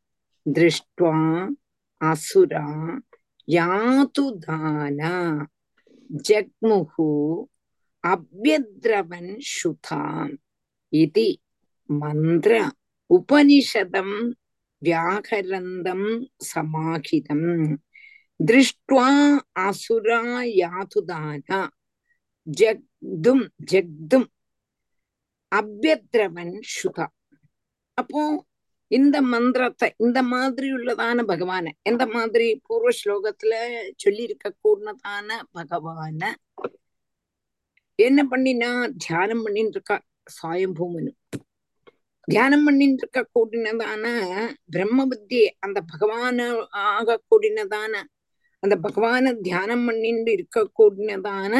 திருஷ்டுவா அசுரா யாது தானா ஜக்முஹு அபியத்ரவன் சுதாம் இது மந்திர உபனிஷதம் வியாகரந்தம் சமாஹிதம் திருஷ்டுவா அசுரா யாதுதானா ஜக்தும் ஜக்தும் அபியத்ரவன் சுதா அப்போ இந்த மந்திரத்தை இந்த மாதிரி உள்ளதான பகவான எந்த மாதிரி பூர்வ ஸ்லோகத்துல சொல்லி இருக்க கூடதான பகவான என்ன பண்ணினா தியானம் பண்ணிட்டு இருக்கா சாயம்பூமனு தியானம் பண்ணிட்டு இருக்க கூடினதான பிரம்ம புத்தி அந்த பகவான ஆக கூடினதான அந்த பகவான தியானம் பண்ணிட்டு இருக்க கூடினதான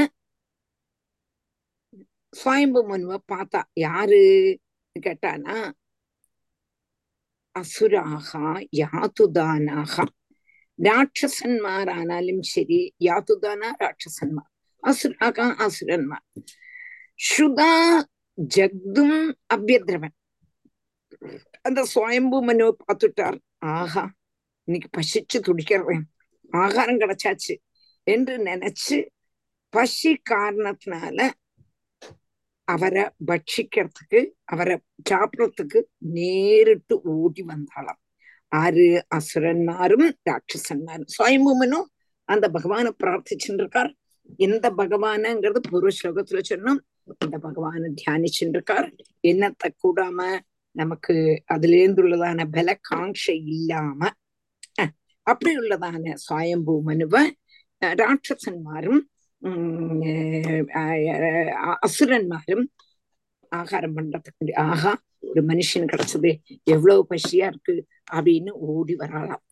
சுவாயம்பு மனுவை பார்த்தா யாரு கேட்டானா அசுராகா யாத்துதானாக രാക്ഷസന്മാരാണാലും ശരി യാതുദാന രാക്ഷസന്മാർ അസുരാക അസുരന്മാർ ശ്രുത ജഗ്തും அபியத்ரவன் அந்த சுவயம்பு மனு பார்த்துட்டார் ஆஹா இன்னைக்கு பசிச்சு துடிக்கிறேன் ஆகாரம் கிடைச்சாச்சு என்று நினைச்சு பசி காரணத்தினால அவரை பட்சிக்கிறதுக்கு அவரை சாப்பிடறதுக்கு நேரிட்டு ஓடி வந்தாளாம் ஆறு அசுரன்மாரும் ராட்சசன்மாரும் சுவயம்புமனும் அந்த பகவானை பிரார்த்திச்சுட்டு இருக்கார் எந்த பகவானங்கிறது பூர்வ ஸ்லோகத்துல சொன்னோம் இந்த பகவானை தியானிச்சுட்டு இருக்கார் என்னத்தை கூடாம நமக்கு அதுல இருந்துள்ளதான பல காங்ஷை இல்லாம அஹ், அப்படி உள்ளதான சுவயம்பு மனுவை அஹ், ராட்சசன்மாரும் உம் அஹ், அஹ், அசுரன்மாரும் ஆகாரம் பண்றதுக்கு வேண்டி, ஆஹா ஒரு மனுஷன் கிடைச்சது எவ்வளவு பசியா இருக்கு அப்படின்னு ஓடி வரலாம்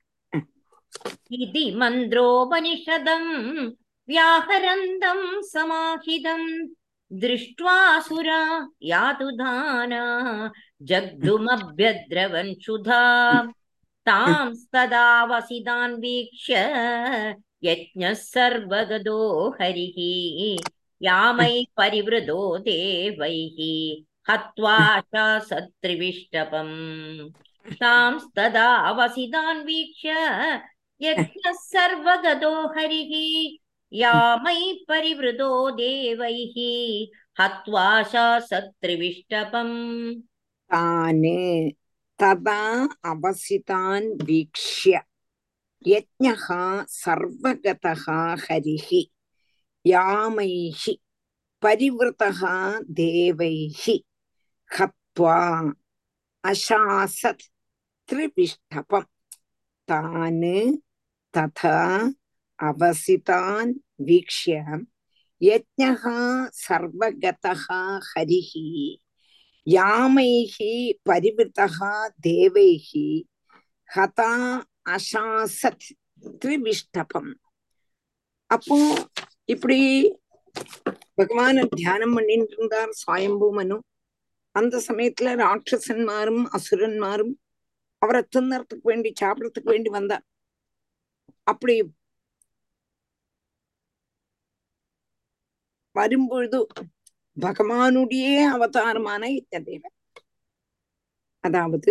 इति मन्त्रोपनिषदम् व्याहरन्तम् समाहितम् दृष्ट्वा सुरा यातु दाना जग्धुमभ्यद्रवन् क्षुधा तांस्तदा वीक्ष्य यज्ञः सर्वगतो हरिः यामै परिवृतो देवैः हत्वा सत्रिविष्टपम् तांस्तदा वसितान् वीक्ष्य यज्ञः सर्वगतो हरिः यामै परिवृतो देवैः हत्वा सत्रिविष्टपम् தானு ததா அவசிதான் வீக்ஷ்ய யஜ்ஞா சர்வகதா ஹரிஹி யாமைஹி பரிவிருத்தா தேவைஹி ஹத்வா அசாசத் திரிபிஷ்டபம் தானு ததா அவசிதான் வீக்ஷ்ய யஜ்ஞா சர்வகதா ஹரிஹி யாமைஹி பரிவிருத்தா தேவைஹி ஹதா அசாசத் திரிவிஷ்டபம் அப்போ இப்படி பகவான தியானம் பண்ணிட்டு இருந்தார் சுவயம்பு மனு அந்த சமயத்துல ராட்சசன்மாரும் அசுரன்மாரும் அவரை தின்னறதுக்கு வேண்டி சாப்பிடறதுக்கு வேண்டி வந்தார் அப்படி வரும்பொழுது பகவானுடைய அவதாரமான யஜ்ஞதேவன் அதாவது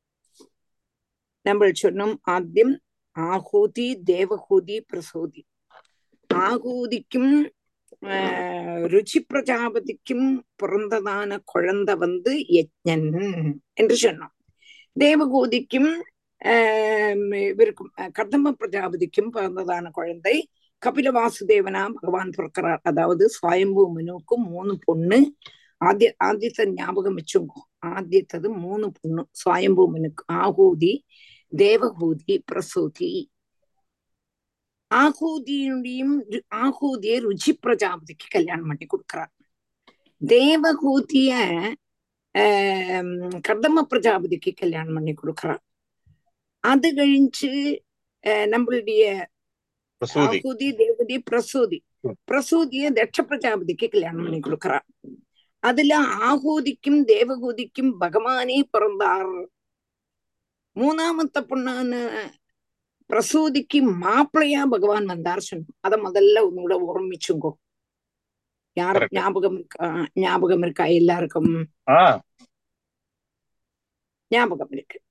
நம்ம சொன்னோம் ஆദ്യം ஆகூதி தேவகூதி பிரசூதி ஆகூதிக்கும் ஆஹ் ருச்சி பிரஜாபதிக்கும் பிறந்ததான குழந்தை வந்து யஜ்ஞன் என்று சொன்னோம் தேவகூதிக்கும் ஆஹ் இவருக்கும் கர்தம பிரஜாபதிக்கும் பிறந்ததான குழந்தை கபில வாசுதேவனா பகவான் பிறக்கிறார் அதாவது சுவயம்பு மனுவுக்கும் மூணு பொண்ணு ஆദ്യ ஆദ്യത്തെ ஞாபகம் வச்சுங்கோ ஆദ്യத்தது மூணு பொண்ணு சுவயம்பு மனுக்கு ஆகூதி தேவகூதி பிரசூதி ஆகூதியுடையும் ரு- ஆகூதிய ருச்சி பிரஜாபதிக்கு கல்யாணம் பண்ணி கொடுக்கிறார் தேவகூதிய ஆஹ் கர்தம பிரஜாபதிக்கு கல்யாணம் பண்ணி கொடுக்கிறார் அது கழிச்சு ஆஹ் நம்மளுடைய பிரசூதி ஆகுதி தேவதி பிரசூதி பிரசூதிய தட்ச பிரஜாபதிக்கு கல்யாணம் பண்ணி கொடுக்கிறார் அதுல ஆகூதிக்கும் தேவகூதிக்கும் பகவானே பிறந்தார் மூணாமத்த பொண்ணான பிரசூதிக்கு மாப்பிள்ளையா பகவான் வந்தார் சொன்னோம் அத முதல்ல உன்னோட ஓர்மிச்சுங்கோ யார் Correct. ஞாபகம் இருக்கா ஞாபகம் இருக்கா எல்லாருக்கும் ஆ ஞாபகம் இருக்கு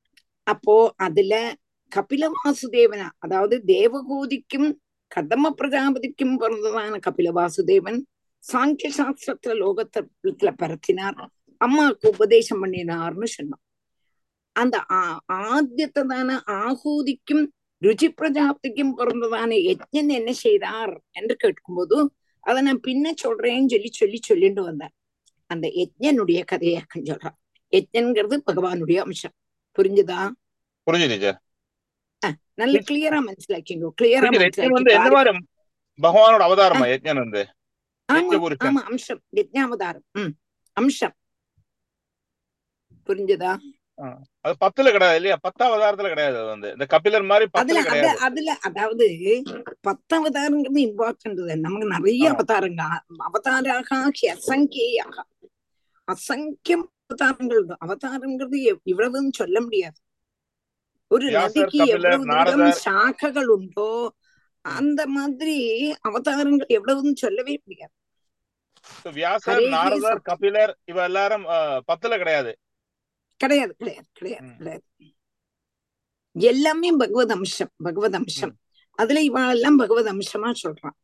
அப்போ அதுல கபில வாசுதேவனா அதாவது தேவகூதிக்கும் கதம பிரஜாபதிக்கும் பிறந்ததான கபில வாசுதேவன் சாங்கிய சாஸ்திரத்துல லோகத்துல பரத்தினார் அம்மாவுக்கு உபதேசம் பண்ணினார்னு சொன்னோம் அந்த ஆ- ஆദ്യத்ததான ஆகூதிக்கும் ருச்சி பிரஜாப்திக்கும் பிறந்ததான யஜ்ஞன் என்ன செய்தார் என்று கேட்கும்போது அதை நான் பின்ன சொல்றேன்னு சொல்லி சொல்லி சொல்லிட்டு வந்தேன் அந்த யஜ்ஞனுடைய கதையாக்கம் சொல்றான் யஜ்ஞன்கிறது பகவானுடைய அம்சம் புரிஞ்சுதா புரிஞ்சு டீச்சர் நல்ல கிளியரா மனசிலாக்கிங்க கிளியரா டீச்சர் யஜ்ஞன் வந்து மனசிலாக்கி எந்த மாதிரி பகவானோட அவதாரமா யஜ்ஞன் வந்து ஆமா யஜ்ஞ புருஷன் ஆமா அம்சம் யஜ்ஞாவதாரம் உம் அம்சம் புரிஞ்சுதா ஆ. அது பத்துல கிடையாது இல்லையா பத்தாம் அவதாரத்துல கிடையாது அது வந்து இந்த கபிலர் மாதிரி அதுல பத்துல அத கிடையாது அதுல அதாவது பத்து அவதாரங்கிறது இம்பார்ட்டன்ட் நமக்கு நிறைய ஆமா. அவதாரங்க அவதாராக அசங்கியாக அசங்கியம் அவதாரங்கள் உண்டு. அவதாரங்கிறது எவ்- இவ்வளவுன்னு சொல்ல முடியாது ஒரு வியாசர் நதிக்கு கபிலர் எவ்வளவு தூரம் நாரதர் சாக்கைகள் உண்டோ அந்த மாதிரி அவதாரங்கள் எவ்வளவுன்னு சொல்லவே முடியாது So, வியாசர் ஹரேஹே நாரதர் சத் கபிலர் இவ எல்லாரும் ஆ, பத்துல கிடையாது கிடையாது கிடையாது கிடையாது ம். கிடையாது எல்லாமே பகவத் அம்சம் பகவத் அம்சம் ம். அதுல இவெல்லாம் பகவத் அம்சமா சொல்றான்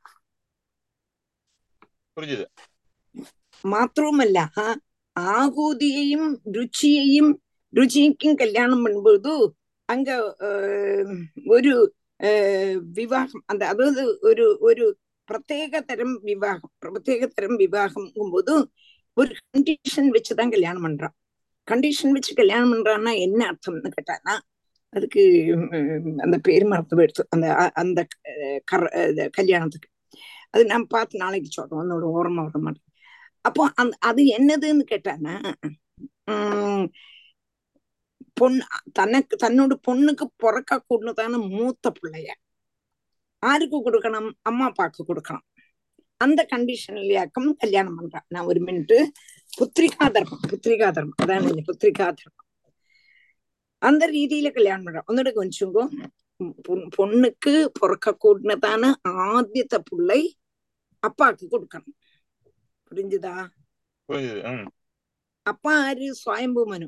புரிஞ்சுது മാത്രവുമല്ല ആ ആഹൂതിയെയും രുചിയെയും രുചിക്കും കല്യാണം பண்ணும்போது அங்க ஆஹ், ஒரு ஆஹ், விவாகம் அந்த அதாவது ஒரு ஒரு பிரத்யேக தரம் விவாகம் பிரத்யேக தரம் விவாகம் போது ஒரு கண்டிஷன் வச்சுதான் கல்யாணம் பண்றான் கண்டிஷன் வச்சு கல்யாணம் பண்றான்னா என்ன அர்த்தம்னு கேட்டானா அதுக்கு உம், அந்த பேர் மறந்து போயிடுச்சு அந்த அ- அந்த அஹ், கர- அஹ், கல்யாணத்துக்கு அது நான் பார்த்து நாளைக்கு சொல்றோம் அதோட ஓரமா வர மாட்டேன் அப்போ அந்த அது என்னதுன்னு கேட்டானா உம் பொண்ணு தனக்கு தன்னோட பொண்ணுக்கு பிறக்க கூடதான மூத்த பிள்ளைய ஆருக்கு கொடுக்கணும் அம்மா அப்பாவுக்கு கொடுக்கணும் அந்த கண்டிஷன்லயாக்கம் கல்யாணம் பண்றான் நான் ஒரு மினிட் புத்திரிகா தர்மம் புத்திரிகா தர்மம் அதான் இந்த புத்திரிகா தர்மம் அந்த ரீதியில கல்யாணம் பண்றான் ஒன்னோட கொஞ்சுங்கோ பொ- பொண்ணுக்கு பிறக்க கூடதான ஆദ്യത്തെ பிள்ளை அப்பாவுக்கு கொடுக்கணும் புரிஞ்சுதா புரிஞ்சுது ம் அப்பா ஆரு சுவயம்பு மனு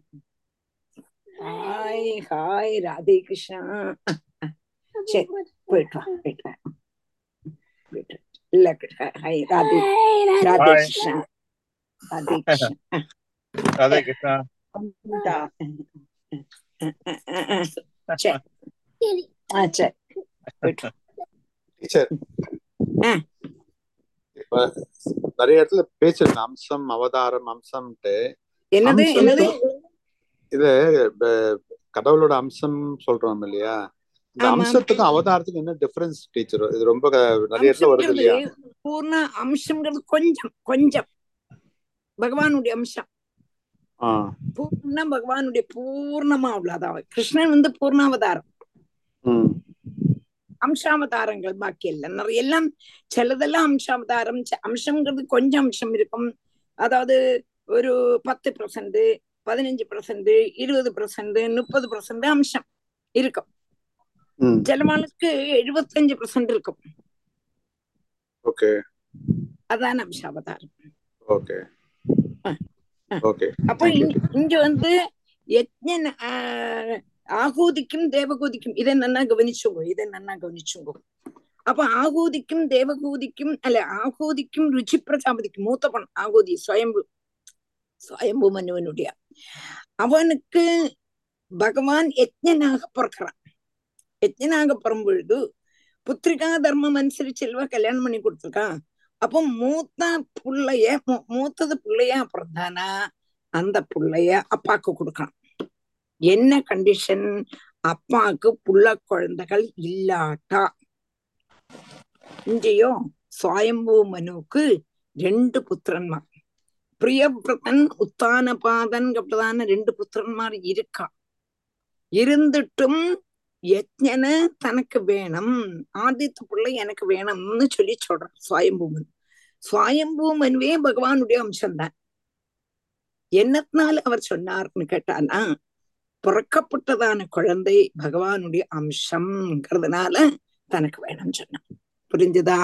ஹாய் ஹாய் ராதே கிருஷ்ணா சரி போயிட்டு வா போயிட்டு வா போயிட்டு வா. இல்ல ஹாய் ராதே ராதே Hi. கிருஷ்ணா ராதே கிருஷ்ணா ராதே கிருஷ்ணா சரி ஆ சரி போயிட்டு வா. டீச்சர் ஆ. இப்ப நிறைய இடத்துல பேச்சிருக்க அம்சம் அவதாரம் அம்சம்ட்டு என்னது அம்சம் என்னது இது ப- கடவுளோட அம்சம் சொல்றோம் இல்லையா இந்த ஆமா. அம்சத்துக்கும் அவதாரத்துக்கும் என்ன டிஃபரன்ஸ் டீச்சர் இது ரொம்ப க- நிறைய இடத்துல வருது அம்சம்ங்கிறது இல்லையா பூர்ண அம்சம்ங்கிறது கொஞ்சம் கொஞ்சம் பகவானுடைய அம்சம் ஆ பூர்ண பகவானுடைய பூர்ணமா உள்ளதான் கிருஷ்ணன் வந்து பூர்ணாவதாரம் ம் அம்சாவதாரங்கள் பாக்கி எல்லாம் நிறைய எல்லாம் சிலதெல்லாம் அம்சாவதாரம் ச- அம்சம்ங்கிறது கொஞ்சம் அம்சம் இருக்கும் அதாவது ஒரு பத்து பர்சன்ட் பதினஞ்சு பர்சன்ட் இருபது பர்சன்ட் முப்பது பர்சன்ட் அம்சம் இருக்கும் ம் சிலவாளுக்கு எழுபத்தஞ்சு பர்சன்ட் இருக்கும் ஓகே அதான் அம்சாவதாரம் ஓகே ஆ, ஆ. ஓகே அப்போ Thank you. இங்க இங்க வந்து யஜ்ஞன் ஆஹ், ஆகூதிக்கும் தேவகூதிக்கும் இதை நன்னா கவனிச்சுங்கோ இதை நன்னா கவனிச்சுங்கோ அப்ப ஆகூதிக்கும் தேவகூதிக்கும் அல்ல ஆகூதிக்கும் ருச்சி பிரஜாபதிக்கும் மூத்த பொண்ணு ஆகூதி சுயம்பு சுயம்பு மனுவனுடைய அவனுக்கு பகவான் யஜ்ஞனாக பிறக்கிறான் யஜ்ஞனாக பிறக்கும் பொழுது புத்திரிகா தர்மம் அனுசரிச்சு செல்வா கல்யாணம் பண்ணி கொடுத்துருக்கான் அப்போ மூத்த புள்ளைய மூ- மூத்தது புள்ளையா பிறந்தானா அந்த புள்ளைய அப்பாக்கு கொடுக்கணும் என்ன கண்டிஷன் அப்பாக்கு புள்ள குழந்தைகள் இல்லாட்டா இங்கேயோ சுவயம்பு மனுவுக்கு ரெண்டு புத்திரன்மார் பிரியவிரதன் உத்தானபாதன் அப்படிதான ரெண்டு புத்திரன்மார் இருக்கா இருந்துட்டும் யஜ்ஞனு தனக்கு வேணும் ஆதித்த பிள்ளை எனக்கு வேணும்னு சொல்லி சொல்றான் சுவயம்பூமன் சுவயம்பூமனுவே பகவானுடைய அம்சம்தான் என்னத்தினால அவர் சொன்னார்னு கேட்டானா பிறக்கப்பட்டதான குழந்தை பகவானுடைய அம்சம்ங்கிறதுனால தனக்கு வேணும்னு சொன்னான் புரிஞ்சுதா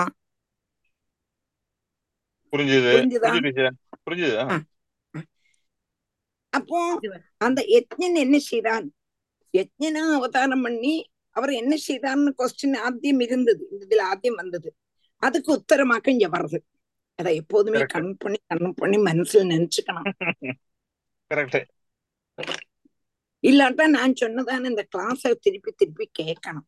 புரிஞ்சுது புரிஞ்சுதா? புரிஞ்சுது டீச்சர் புரிஞ்சுது ஆ. அப்போ அந்த யஜ்ஞன் என்ன செய்தான் யஜ்ஞனா அவதாரம் பண்ணி அவர் என்ன செய்தார்னு கொஸ்டின் ஆத்தியம் இருந்தது இதுல ஆத்தியம் வந்தது அதுக்கு உத்தரமாக்க இங்க வருது அதை எப்போதுமே Correct. கண் பண்ணி கண் பண்ணி மனசுல நினைச்சுக்கணும் கரெக்ட் இல்லாட்டா நான் சொன்னதான இந்த கிளாஸ திருப்பி திருப்பி கேட்கணும்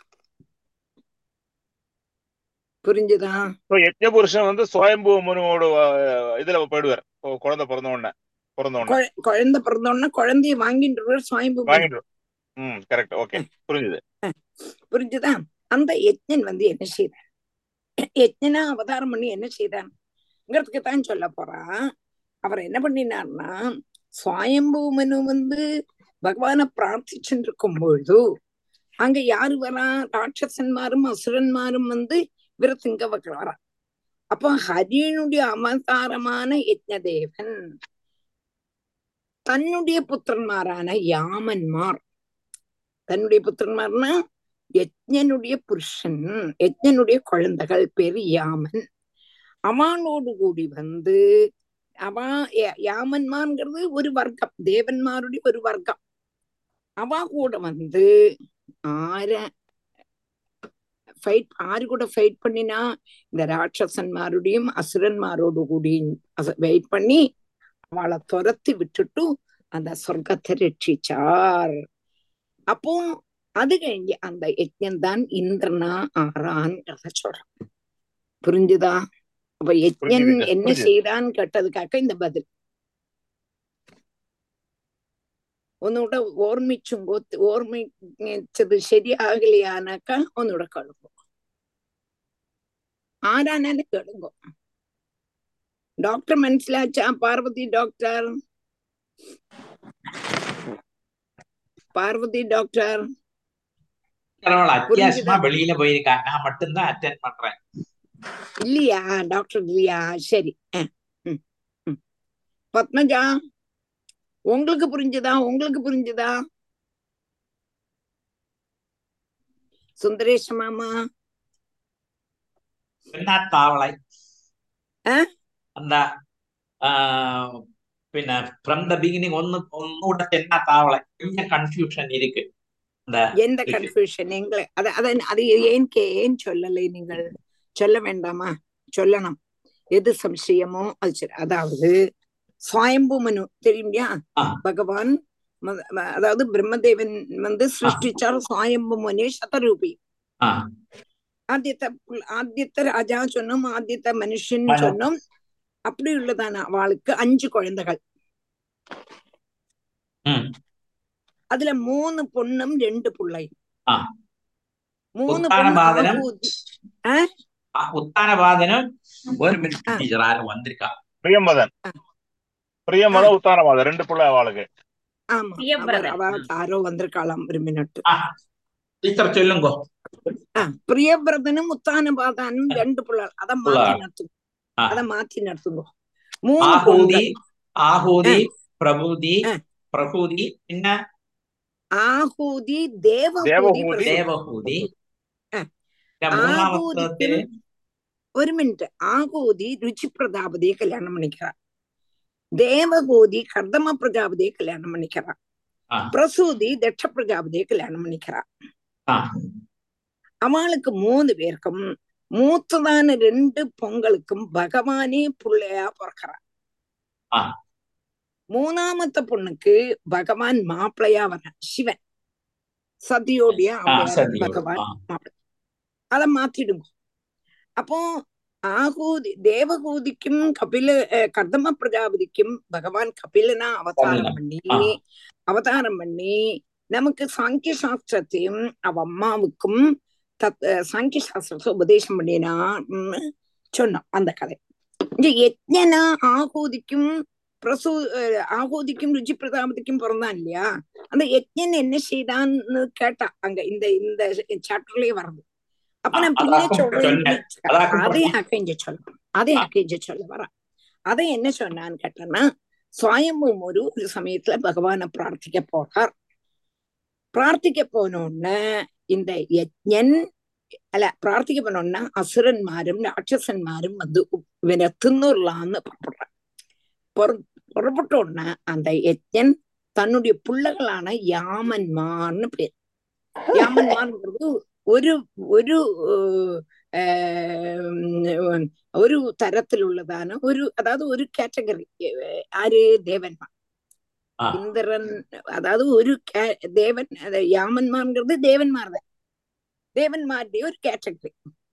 புரிஞ்சுதா ஸோ யஜ்ஞ புருஷன் வந்து சுயம்பு மனுவோட அஹ், இதுல போயிடுவார் ஓ, குழந்தை பிறந்த உடனே பிறந்த உடனே குழ- குழந்தை பிறந்தோடனே குழந்தைய வாங்கிட்டு சுவாயம்பு வாங்கிட்டு ம் கரெக்ட் ஓகே புரிஞ்சுது புரிஞ்சுதா அந்த யஜ்ஞன் வந்து என்ன செய்தான் யஜ்ஞனா அவதாரம் பண்ணி என்ன செய்தான்ங்கிறதுக்கு தான் சொல்ல போறான் அவர் என்ன பண்ணினார்னா சுவாயம்பு மனு வந்து பகவானை பிரார்த்திச்சுட்டு இருக்கும் பொழுது அங்க யாரு வரா ராட்சசன்மாரும் அசுரன்மாரும் வந்து இவரை திங்க வைக்கிறா அப்போ ஹரியனுடைய அவதாரமான யஜ்ஞதேவன் தன்னுடைய புத்திரன்மாரான யாமன்மார் தன்னுடைய புத்திரன்மார்னா யஜ்ஞனுடைய புருஷன் யஜ்ஞனுடைய குழந்தைகள் பேரு யாமன் அவனோடு கூடி வந்து அவா ய- யாமன்மார்ங்கிறது ஒரு வர்க்கம் தேவன்மாருடைய ஒரு வர்க்கம் அவ கூட வந்து ஆர ஃபைட் ஆறு கூட ஃபைட் பண்ணினா இந்த ராட்சசன்மாருடையும் அசுரன்மாரோடு கூடி வெயிட் பண்ணி அவளை துரத்தி விட்டுட்டு அந்த சொர்க்கத்தை ரட்சிச்சார் அப்போ அது കഴിഞ്ഞ് அந்த யஜ்ஞம் தான் இந்திரனா ஆறான்ங்கிறத சொல்றான் புரிஞ்சுதா அப்ப யஜ்ஞன் புரிஞ்சுது, என்ன புரிஞ்சுது. செய்தான்னு கேட்டதுக்காக இந்த பதில் ഒന്നുകൂടെ ഓർമ്മിച്ചും ഗോത്ത് ഓർമ്മിച്ചത് ശരിയാകலையானாக்கா ഒന്നുകൂടെ കേളുങ്കോ ആരാണാലും കേളുങ്കോ ഡോക്ടർ മനസ്സിലാച്ചാ പാർവതി ഡോക്ടർ பார்வதி டாக்டர் அவள் அத்தியாவசியமா புரிஞ்சுதா? வெளியில போயிருக்கா நான் மட்டும்தான் அட்டென்ட் பண்றேன் இல்லையா டாக்டர் இல்லையா சரி அஹ், ம், ம். பத்மஜா உங்களுக்கு புரிஞ்சுதா உங்களுக்கு புரிஞ்சுதா சுந்தரேஷ மாமா பெண்ணாத்தாவளை ആ? அந்த ஆஹ், പിന്നെ ஃப்ரம் த பிகினிங் ஒன்னு ஒன்னூட தென்னாத்தாவளை கொஞ்சம் கன்ஃபியூஷன் இருக்கு அந்த எந்த இருக்கு. கன்ஃபியூஷன் எங்களை அத அத அது ஏன் கே ஏன் சொல்லலை நீங்கள் சொல்ல வேண்டாமா சொல்லணும் எது சம்சயமோ அது சரி அதாவது சுவயம்பு மனு தெரியுமியா ஆ. பகவான் ம- ம- அதாவது பிரம்மதேவன் வந்து சிருஷ்டிச்சார் சுவயம்பு மனு சதரூபி ஆ ആദ്യത്തെ പുൾ- ആദ്യത്തെ രാജാ சொன்னோம் ആദ്യത്തെ മനുഷ്യൻ മനു. சொன்னோம் அப்படி உள்ளதான அவளுக்கு அஞ்சு குழந்தைகள் ம் அதுல மூணு பொண்ணும் ரெண்டு பிள்ளையும் ஆ. மூணு உத்தான பொண்ணு பாதனம். ஆகூதி ஆ, உத்தானபாதனும் ஒரு மினிட் ஆ. டீச்சர் யாரும் வந்திருக்கா பிரியம்பதன் ஆ. பிரியம்பதன் உத்தானவாதன் ரெண்டு பிள்ளை அவளுக்கு ஆமா அவர் பிரியபிரதன். அவளுக்கு ஆரோ வந்திருக்காளாம் ஒரு மினிட் ஆ, டீச்சர் சொல்லுங்க பிரியபிரதனும் உத்தானபாதானும் ரெண்டு பிள்ளைகள் அத மாத்தி பிள்ளைகள். நடத்துங்க ஆ. அத மாத்தி நடத்துங்க மூணு ஆகூதி பொண்கள் ஆகூதி பிரபூதி ஆ. பிரகூதி என்ன ஆகூதி தேவகூதி தேவகூதி. பிரசூதி. தேவகூதி ஆ. இந்த மூணாமத்தது ஆகூதிக்கும் ஒரு மினிட் ஆகூதி ருச்சி பிரஜாபதியை கல்யாணம் பண்ணிக்கிறா தேவகூதி கர்தம பிரஜாபதியை கல்யாணம் பண்ணிக்கிறா ஆ. பிரசூதி தட்ச பிரஜாபதியை கல்யாணம் பண்ணிக்கிறா ஆ, அவளுக்கு மூணு பேருக்கும் மூத்ததான ரெண்டு பொங்கலுக்கும் பகவானே புள்ளையா பிறக்கிறா ஆ. மூணாமத்த பொண்ணுக்கு பகவான் மாப்பிள்ளையா வர சிவன் சதியோடைய ஆ, அவ்வையார் சரி பகவான் ஆ, மாப்பிள்ளை அத மாத்திடுங்க அப்போ ஆகூதி தேவகூதிக்கும் கபில அஹ், கர்தம பிரஜாபதிக்கும் பகவான் கபிலனா அவதாரம் கபிலன். பண்ணி ஆ. அவதாரம் பண்ணி நமக்கு சாங்கிய சாஸ்திரத்தையும் அவ அம்மாவுக்கும் தத் அஹ், சாங்கிய சாஸ்திரத்தை உபதேசம் பண்ணினான்னு சொன்னோம் அந்த கதை இங்க யஜ்ஞனா ஆகூதிக்கும் பிரசு அஹ், ஆகூதிக்கும் ருச்சி பிரதாபதிக்கும் பிறந்தான் இல்லையா அந்த யஜ்ஞன் என்ன செய்தான்னு கேட்டா அங்க இந்த இந்த சாப்டர்லயே வருது அப்ப ஆ, நான் அதான் பின்ன சொன்னேன். சொல்றேன் அதான் அதே சொல்றேன். அக்கைஞ்ச சொல்லணும் அதே அக்கைஞ்ச சொல்ல வரா அதை என்ன சொன்னான்னு கேட்டேன்னா சுவயம்பு ஒரு ஒரு சமயத்துல பகவானை பிரார்த்திக்க போறார் பிரார்த்திக்க போனோன்னு இந்த யஜ்ஞன் അല്ല പ്രാർത്ഥിക്കപ്പെടുന്ന അസുരന്മാരും രാക്ഷസന്മാരും வந்து ഇവനെ തിന്നുള്ളാന്ന് പുറപ്പെടുற പുറ പുറപ്പെട്ട உடனே அந்த யஜ்ஞன் தன்னுடைய பிள்ளைகளான யாமன்மார்னு பேர் யாமன்மார்ங்கிறது ஒரு ஒரு ஆஹ் ஒரு தரத்தில் ஒரு அதாவது ஒரு கேட்டகரி ஆறு தேவன்மார் ஆ. இந்திரன் அதாவது ஒரு கே- தேவன் அது யாமன்மார்ங்கிறது தேவன்மார் தான் தேவன்மாருடைய ஒரு கேட்டகரி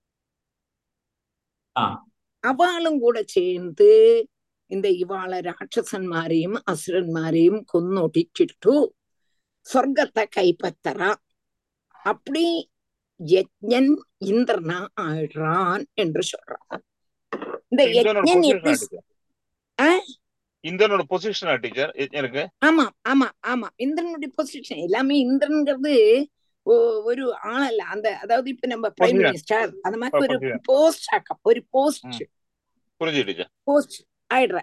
ஆ. அவளும் கூட சேர்ந்து இந்த இவாள ராட்சசன்மாரையும் அசுரன்மாரையும் கொன்னொடிச்சிட்டு சொர்க்கத்தை கைப்பற்றறா அப்படி யஜ்ஞன் இந்திரனா ஆயிடுறான் என்று சொல்றான் இந்த இந்திரனோட யஜ்ஞன் பொசிஷனா எப்படி டீச்சர் ஆ? இந்திரனோட பொசிஷனா டீச்சர் எனக்கு ஆமா ஆமா ஆமா இந்திரனுடைய பொசிஷன் எல்லாமே இந்திரன்ங்கிறது ஒ- ஒரு ஆளல்ல அந்த அதாவது இப்ப நம்ம பிரைம் Position. மினிஸ்டர் அந்த மாதிரி ஒரு Position. போஸ்ட் ஆக்கம் ஒரு போஸ்ட் புரிஞ்சு டீச்சர் போஸ்ட் ஆயிடுற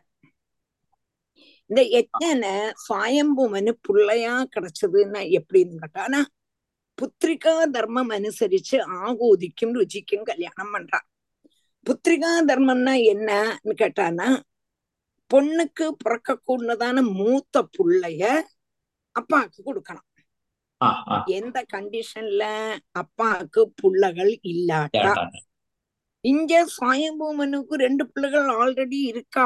இந்த யஜ்ஞனை சுவயம்புமனு புள்ளையா கிடைச்சதுன்னா எப்படின்னு கேட்டானா புத்திரிகா தர்மம் அனுசரிச்சு ஆகோதிக்கும் ருச்சிக்கும் கல்யாணம் பண்றான் புத்திரிகா தர்மம்னா என்னன்னு கேட்டானா பொண்ணுக்கு பிறக்கக்கூடதான மூத்த புள்ளைய அப்பாவுக்கு கொடுக்கணும் ஆ ஆ எந்த கண்டிஷன்ல அப்பாவுக்கு புள்ளைகள் இல்லாட்டா கேட்டாங்க இங்க சுவயம்பூமனுக்கு ரெண்டு பிள்ளைகள் ஆல்ரெடி இருக்கா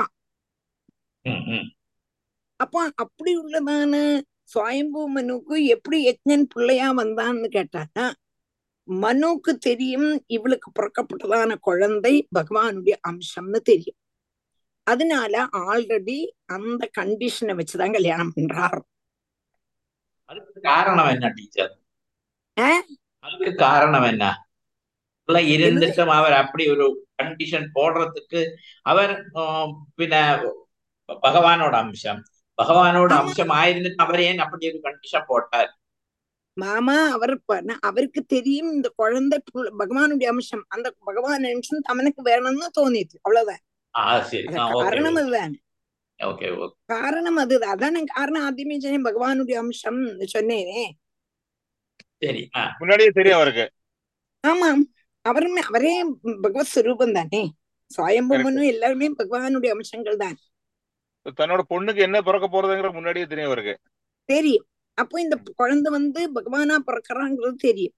ம் ம் அப்ப அப்படி உள்ளதான சுவயம்பூமனுக்கு எப்படி யஜ்ஞன் பிள்ளையா வந்தான்னு கேட்டானா மனுக்கு தெரியும் இவளுக்கு பிறக்கப்பட்டதான குழந்தை பகவானுடைய அம்சம்னு தெரியும் அதனால ஆல்ரெடி அந்த கண்டிஷனை வச்சுதான் கல்யாணம் பண்றார் அதுக்கு காரணம் என்ன டீச்சர் ஆ? அதுக்கு காரணம் என்ன உள்ள இருந்துட்டும் அவர் அப்படி ஒரு கண்டிஷன் போடுறதுக்கு அவர் ஆம், பின்ன பகவானோட அம்சம் பகவானோட ஆமா. அம்சம் ஆயிருந்துட்டு அவர் ஏன் அப்படி ஒரு கண்டிஷன் போட்டார் மாமா அவர் பண்ண அவருக்கு தெரியும் இந்த குழந்தை புள்ள- பகவானுடைய அம்சம் அந்த பகவான் அம்சம் தமனுக்கு வேணும்னு தோணிச்சு அவ்வளவுதான் ஆ சரி அது ஆ ஓகே காரணம் அதுதான் ஓகே ஓகே காரணம் அதுதான் அதான் நான் காரணம் ஆദ്യമേ சொன்னேன் பகவானுடைய அம்சம் சொன்னேனே சரி ஆ முன்னாடியே தெரியும் அவருக்கு ஆமாம் அவருமே அவரே பகவத் ஸ்வரூபம் தானே சுவயம்புமனும் எல்லாருமே பகவானுடைய அம்சங்கள் தான் தன்னோட பொண்ணுக்கு என்ன பிறக்க போறதுங்கிற முன்னாடியே தெரியும் அவருக்கு தெரியும் அப்போ இந்த குழந்தை வந்து பகவானா பிறக்கிறாங்கிறது தெரியும்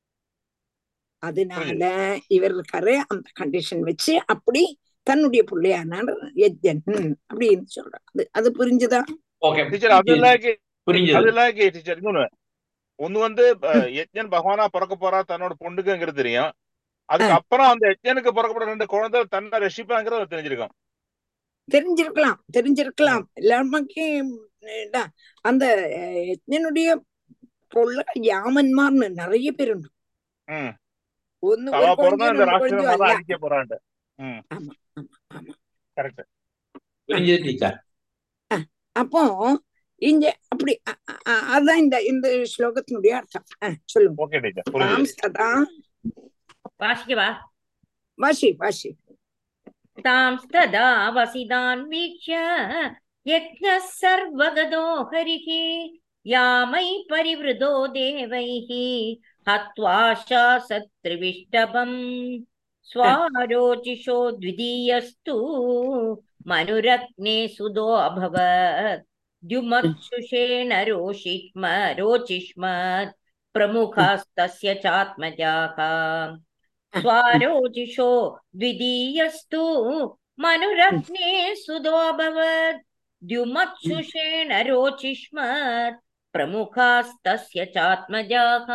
அதனால இவர் இருக்காரு அந்த கண்டிஷன் வச்சு அப்படி தன்னுடைய பிள்ளையானார் யஜ்ஜன் அப்படின்னு சொல்றான் அது அது புரிஞ்சுதா ஓகே டீச்சர் அது இல்லாக்கி அது புரிஞ்சது இல்லாக்கி டீச்சர் இன்னொன்னு ஒண்ணு வந்து அஹ், யஜ்ஞன் பகவானா பிறக்க போறா தன்னோட பொண்ணுக்குங்கிறது தெரியும் அதுக்கு அப்புறம் அந்த யஜ்ஞனுக்கு பிறக்கப்பட்ட ரெண்டு குழந்தை தன்னை ரசிப்பாங்கிறது அவருக்கு தெரிஞ்சிருக்கும் தெரிஞ்சிருக்கலாம் தெரிஞ்சிருக்கலாம் எல்லாருமே அந்த அஹ், யஜ்ஞனுடைய பொருள் யாமன்மார்னு நிறைய பேர் உண்டு ம் ஒன்னு அவ ஒரு பிறந்தா குழந்தையும் இந்த ரெண்டு குழந்தையும் ராட்சசன் அல்ல தான் அடிக்க போறான்ட்டு ம் ஆமா ஆமா ஆமா கரெக்ட் புரிஞ்சது டீச்சர் அப்போ இங்க அப்படி அ- அ- அ- அதான் இந்த இந்த ஸ்லோகத்தினுடைய அர்த்தம் அஹ், சொல்லுங்க ஓகே டீச்சர் புரிஞ்சது தாம்ஸ்ததா வாசிக்கவா வாசி வாசி तांस्तदा वसिदान् वीक्ष्य यज्ञः सर्वगतो हरिः यामै परिवृतो देवैः हत्वा शासत्रिविष्टभम् स्वारोचिषो द्वितीयस्तु मनुरग्ने सुदो अभवत् द्युमत्सुषेण रोषिष्म रोचिष्मत् प्रमुखास्तस्य चात्मजाः स्वारोचिषो द्वितीयस्तु मनुरग्ने सुदोऽभवत् द्युमत्सुषेण रोचिष्मत् प्रमुखास्तस्य चात्मजाः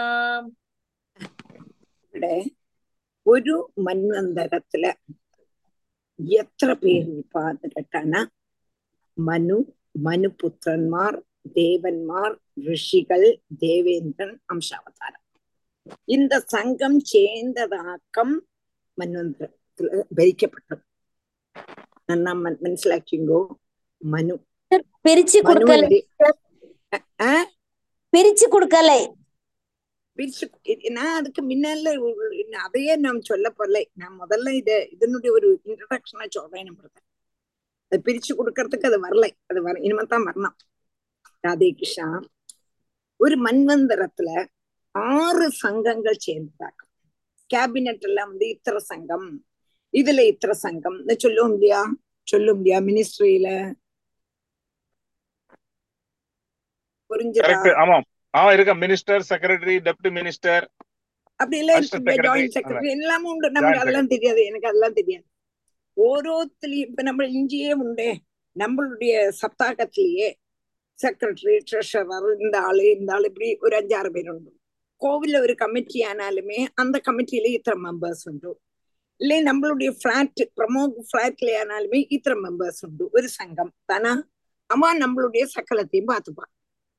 ഇവിടെ ഒരു മന്വന്തരത്തില് എത്ര പേരിപ്പാന്ന് കേട്ടാണ് മനു മനുപുത്രന്മാർ ദേവന്മാർ ഋഷികൾ ദേവേന്ദ്രൻ അംശാവതാരം இந்த சங்கம் சேர்ந்ததாக்கம் மன்வந்தரத்துல பரிக்கப்பட்டது நான் மன்- മനസ്സിലാക്കിங்கോ മനു பிரிச்சு கொடுக்கல மனுவிന്റെ ஆஹ் பிரிச்சு கொடுக்கல பிரிச்சு நான் அதுக்கு முன்னால ஒரு- இன்னும் அதையே நான் சொல்ல போல நான் முதல்ல இத இதனுடைய ஒரு இன்ட்ரடக்ஷனா சொல்றேன் நம்ம அது பிரிச்சு கொடுக்கறதுக்கு அது வரல அது வர இனிமேதான் வரணும் ராதே கிருஷ்ணா ஒரு மன்வந்தரத்துல ஆறு சங்கங்கள் சேர்ந்தாங்க கேபினெட் எல்லாம் வந்து இத்தனை சங்கம் இதுல இத்தனை சங்கம் சொல்லும் இல்லையா சொல்லும் இல்லையா மினிஸ்ட்ரியில புரிஞ்சதா கரெக்ட் ஆமாம் ஆமா இருக்க மினிஸ்டர் செக்ரட்டரி டெப்டி மினிஸ்டர் அப்படி எல்லாம் Assistant இருக்கு secretary, ஜாயிண்ட் செக்ரட்டரி எல்லாமே உண்டு நமக்கு Joint அதெல்லாம் தெரியாது எனக்கு அதெல்லாம் தெரியாது ஓரோத்துலயும் இப்ப நம்ம இங்கேயே உண்டே நம்மளுடைய சப்தாகத்திலேயே செக்ரட்டரி ட்ரெஷரர் இந்த ஆளு இந்த ஆளு இப்படி ஒரு அஞ்சாறு பேர் உண்டு கோவில்ல ஒரு கமிட்டி ஆனாலுமே அந்த கமிட்டியில இத்தனை மெம்பர்ஸ் உண்டு இல்லை நம்மளுடைய பிளாட் பிரமோக் பிளாட்ல ஆனாலுமே இத்தனை மெம்பர்ஸ் உண்டு ஒரு சங்கம் தானா அவன் நம்மளுடைய சக்கலத்தையும் பார்த்துப்பான்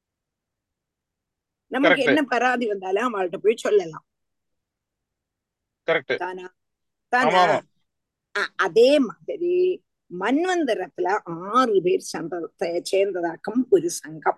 நமக்கு Correct. என்ன பராதி வந்தாலும் அவள்கிட்ட போய் சொல்லலாம் கரெக்ட் தானா ஆமா தானா ஆமா அ- அதே மாதிரி மன்வந்தரத்துல ஆறு பேர் சேர்ந்த சேர்ந்ததாக்கம் ஒரு சங்கம்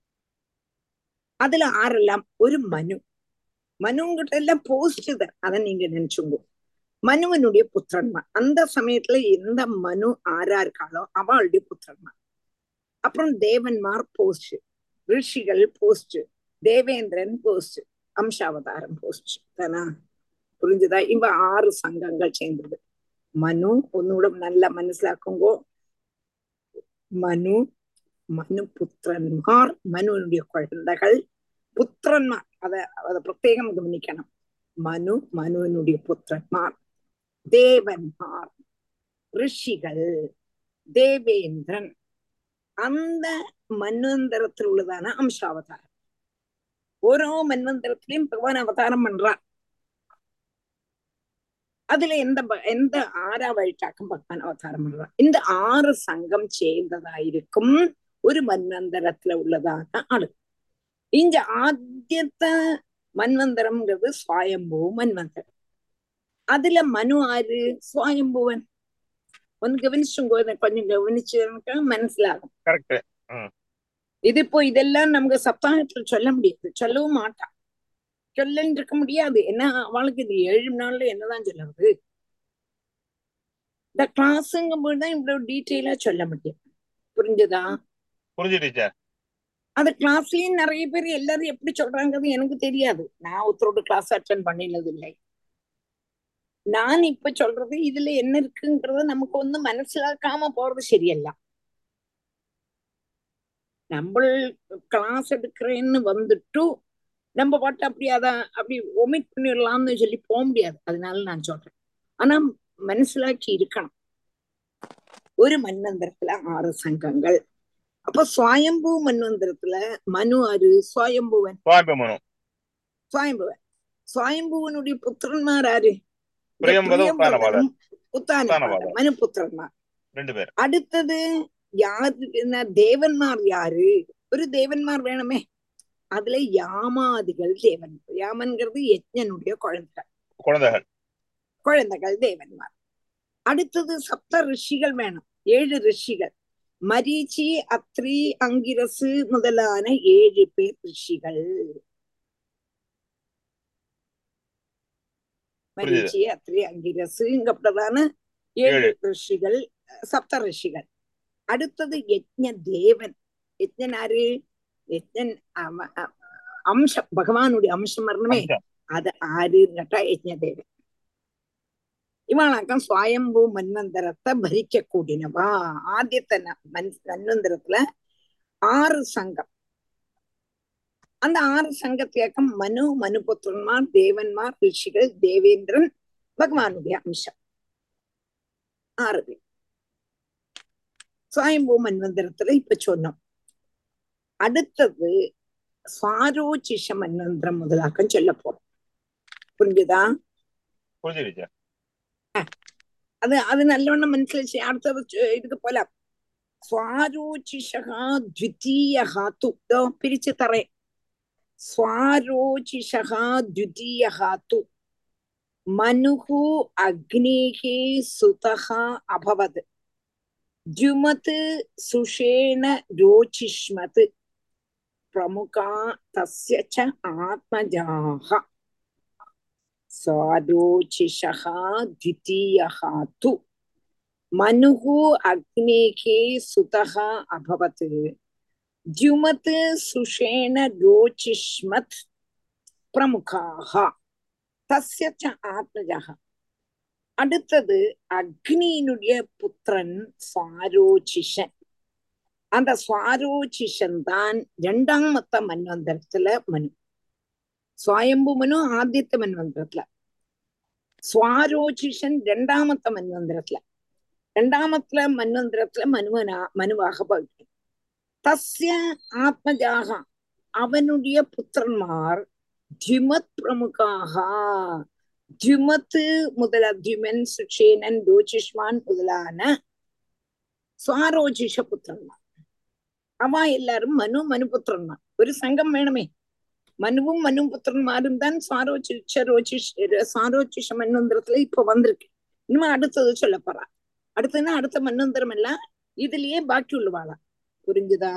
அதுல ஆறெல்லாம் ஒரு மனு மனுங்கிட்ட எல்லாம் போஸ்ட் அதை நீங்க நினைச்சுங்க மனுவனுடைய புத்திரன்மா அந்த சமயத்துல எந்த மனு ஆறா இருக்காளோ அவளுடைய புத்திரன்மா அப்புறம் தேவன்மார் போஸ்ட் ரிஷிகள் போஸ்ட் தேவேந்திரன் போஸ்ட் அம்சாவதாரம் போஸ்ட் தானா புரிஞ்சுதா இவ ஆறு சங்கங்கள் சேர்ந்தது மனு ஒன்னூட நல்லா മനസ്സിലാക്കുമ്പോ மனு மனு புத்திரன்மார் மனுவினுடைய குழந்தைகள் புத்திரன்மார் அத அத பிரத்യേകം கவனிக்கணும் மனு மனுவினுடைய புத்திரன்மார் தேவன்மார் ரிஷிகள் தேவேந்திரன் அந்த மன்வந்தரத்தில் உள்ளதான அம்சாவதாரம் ஓரோ மன்வந்தரத்திலையும் பகவான் அவதாரம் பண்றார் அதுல எந்த ப- எந்த ஆறா வழிட்டாக்கும் பகவான் அவதாரம் பண்றார் இந்த ஆறு சங்கம் சேர்ந்ததாயிருக்கும் ஒரு மன்வந்தரத்துல உள்ளதான ஆளு இங்க ஆദ്യത്തെ மன்வந்தரம்ங்கிறது சுவாயம்பூ மன்வந்தரம் அதுல மனு ஆறு சுவாயம்பூவன் ഒന്ന് ഗവനിച്ചുങ്കോ கொஞ்சம் கவனிச்சு எனக்கு മനസ്സിലാകും கரெக்ட் இது இப்போ இதெல்லாம் நமக்கு சப்தாகத்துல சொல்ல முடியாது சொல்லவும் மாட்டான் சொல்லன்னு இருக்க முடியாது என்ன அவளுக்கு இது ஏழு நாள்ல என்னதான் சொல்லுறது இந்த கிளாஸுங்கும் போதுதான் இவ்வளவு டீட்டெயிலா சொல்ல முடியும் புரிஞ்சுதா புரிஞ்சு டீச்சர் அந்த கிளாஸ்லயும் நிறைய பேர் எல்லாரும் எப்படி சொல்றாங்கிறது எனக்கு தெரியாது நான் ஒருத்தரோட கிளாஸ் அட்டன் பண்ணினது இல்லை நான் இப்ப சொல்றது இதுல என்ன இருக்குங்கிறத நமக்கு ஒன்னும் മനസ്സിലാക്കാம போறது ശരിയല്ല நம்ம கிளாஸ் எடுக்கிறேன்னு வந்துட்டு நம்ம பாட்டு அப்படி அத அப்படி ஒமிட் பண்ணிடலாம்னு சொல்லி போக முடியாது அதனால நான் சொல்றேன் ஆனா മനസ്സിലാക്കി இருக்கணும் ஒரு மன்வந்தரத்துல ஆறு சங்கங்கள் அப்ப சுவாயம்பூ மன்வந்தரத்துல மனு ஆறு சுவாயம்பூவன் சுவாமி மனு சுவாயம்புவன் சுவாயம்புவனுடைய புத்திரன்மார் ஆரு இந்த பிரியம்பதம் உத்தானபாதர் பிரியம்பதம் உத்தானபாதம் உத்தானபாதர் மனு புத்திரன்மார் ரெண்டு பேர் அடுத்தது யாரு என்ன தேவன்மார் யாரு ஒரு தேவன்மார் வேணுமே அதுல யாமாதிகள் தேவன் யாமன்கிறது யஜ்ஞனுடைய குழந்தைகள் குழந்தைகள் குழந்தைகள் தேவன்மார் அடுத்தது சப்த ரிஷிகள் வேணும் ஏழு ரிஷிகள் மரீச்சி அத்ரி அங்கிரசு முதலான ஏழு பேர் ரிஷிகள் மரீச்சி அத்ரி அங்கிரசு இங்கப்பட்டதான ஏழு ஏழு. ரிஷிகள் சப்த ரிஷிகள் அடுத்தது யஜ்ஞ தேவன் யஜ்ஞன் ஆரு யஜ்ஞன் அவ- அ- அம்சம் பகவானுடைய அம்சம் வரணுமே அம்சம். அது ஆறுன்னு கேட்டா யஜ்ஞதேவன் இவனாக்கம் சுவாயம்பூ மன்வந்தரத்தை பரிக்க கூடினவா ஆദ്യത്തെ ந- மன் மன்வந்தரத்துல ஆறு சங்கம் அந்த ஆறு சங்கத்தியக்கம் மனு மனுபுத்திரன்மார் தேவன்மார் ரிஷிகள் தேவேந்திரன் பகவானுடைய அம்சம் ஆறு பேர் சுவாயம்பூ மன்வந்தரத்துல இப்ப சொன்னோம் அடுத்தது சுவாரோச்சிஷ மன்வந்தரம் முதலாக்கம் சொல்ல போறோம் புரிஞ்சுதா புரிஞ்சு டீச்சர் അത് അത് നല്ലവണ്ണം മനസ്സിലാക്കി അടുത്ത ചെ- ഇതിക്ക് പോലെ സ്വാരോചിഷ ദ്വിതീയ തു ഇതോ പിരിച്ചു തറേ സ്വാരോചിഷ ദ്വിതീയ തു മനുഹു അഗ്നിഹി സുതഃ അഭവത് ദ്യുമത് സുഷേണ രോചിഷ്മത് പ്രമുഖ തസ്യ ച ആത്മജാഹ स्वारोचिषः द्वितीयः तु मनुः अग्नेः सुतः अभवत् द्युमत् सुषेण रोचिष्मत् प्रमुखाः தஸ்ய ச ஆத்மஜः அடுத்தது அக்னியினுடைய புத்திரன் சாரோச்சிஷன் அந்த சுவாரோச்சிஷன் தான் ரெண்டாமத்த மன்வந்தரத்துல மனு சுவயம்பு மனு ஆദ്യത്തെ மன்வந்தரத்துல சுவாரோச்சிஷன் ரெண்டாமத்த மன்வந்தரத்துல ரெண்டாமத்துல மன்வந்தரத்துல மனுவனா மனுவாக போயிட்டு தஸ்ய ஆத்மஜாக அவனுடைய புத்திரன்மார் த்யுமத் பிரமுகாக த்யுமத் முதல த்யுமன் சுஷேனன் ரோச்சிஷ்மான் முதலான சுவாரோஜிஷ புத்திரன்മാർ അവ എല്ലാരും മനു മനുപുത്രന്മാർ ഒരു സംഘം വേണമേ മനുവും മനും പുത്രന്മാരും தான் சாரோச்சிஷ ரோச்சிஷ சாரோச்சிஷ மன்வந்திரத்துல இப்ப வந்திருக்கு இனிமே அடுத்தது சொல்ல போறா அடுத்ததுன்னா அடுத்த மன்வந்திரம் எல்லாம் இதுலயே பாக்கி உள்ளவாளா புரிஞ்சுதா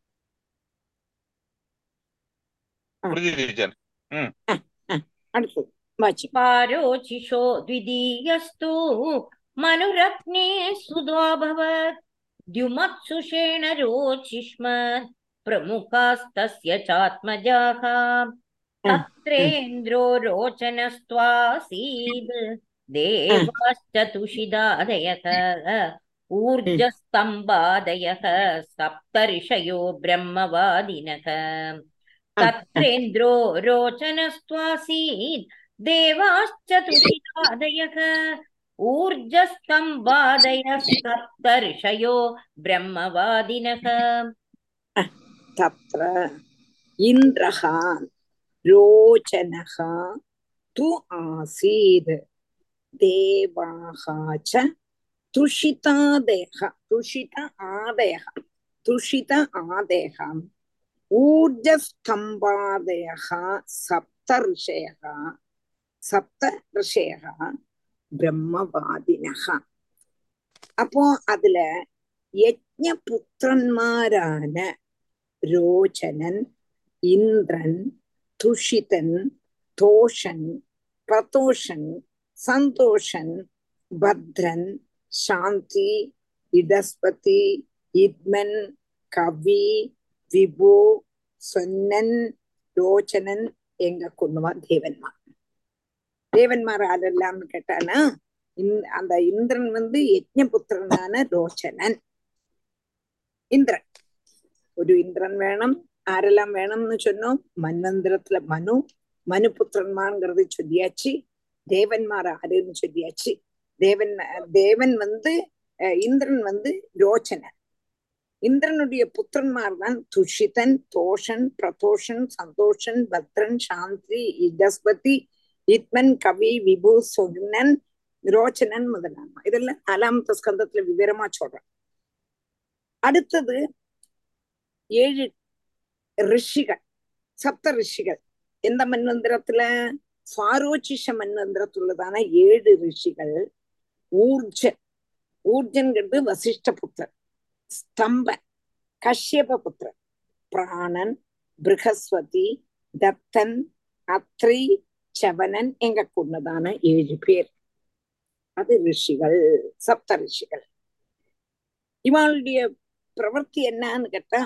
புரிஞ்சுது டீச்சர் அடுத்தது வாச்சி पारोचिषो द्वितीयस्तु मनुरत्ने सुधोऽभवत् द्युमत्सुषेण रोचिष्मत् प्रमुखास्तस्य चात्मजाः तत्रेन्द्रो रोचनस्त्वासीद् देवाश्च तुषिदादयः ऊर्जस्तम्भादयः सप्तर्षयो ब्रह्मवादिनः तत्रेन्द्रो रोचनस्त्वासीत् देवाश्च तुषिदादयः ऊर्जस्तम्भादयः सप्तर्षयो ब्रह्मवादिनः तत्र इन्द्रः रोचनः तु आसीत् देवाः च तुषितादयः तुषित आदयः तुषित आदयः ऊर्जस्तम्भादयः सप्तऋषयः சப்த ரிஷயக பிரம்மவாதினக அப்போ அதுல யஜ்ஞ புத்திரன்மாரான ரோச்சனன் இந்திரன் துஷிதன் தோஷன் பிரதோஷன் சந்தோஷன் பத்ரன் சாந்தி இடஸ்பதி இத்மன் கவி விபு சொன்னன் ரோச்சனன் எங்க கொண்டுவா தேவன்மா தேவன்மார் ஆரெல்லாம்னு கேட்டானா அந்த இந்திரன் வந்து யஜ்ஞபுத்திரனான ரோச்சனன் இந்திரன் ஒரு இந்திரன் வேணும் ஆரெல்லாம் வேணும்னு சொன்னோம் மன்வந்திரத்துல மனு மனுபுத்திரன்மாங்கிறது சொல்லியாச்சு தேவன்மார் ஆறுன்னு சொல்லியாச்சு தேவன் தேவன் வந்து இந்திரன் வந்து ரோச்சனன் இந்திரனுடைய புத்திரன்மார் தான் துஷிதன் தோஷன் பிரதோஷன் சந்தோஷன் பத்ரன் சாந்தி இடஸ்பதி இத்மன் கவி விபு சொன்னன் ரோச்சனன் முதலான இதெல்லாம் நாலாமத்த ஸ்கந்தத்துல விவரமா சொல்றேன் அடுத்தது ஏழு ரிஷிகள் சப்த ரிஷிகள் எந்த மன்வந்திரத்துல சுவாரோச்சிஷ மன்வந்திரத்துள்ளதான ஏழு ரிஷிகள் ஊர்ஜன் ஊர்ஜன்கிறது வசிஷ்ட புத்திரன் ஸ்தம்பன் கஷ்யப புத்திரன் பிராணன் பிருகஸ்வதி தத்தன் அத்ரி சவனன் எங்க கொண்டதான ஏழு பேர் அது ரிஷிகள் சப்த ரிஷிகள் இவளுடைய பிரவர்த்தி என்னன்னு கேட்டா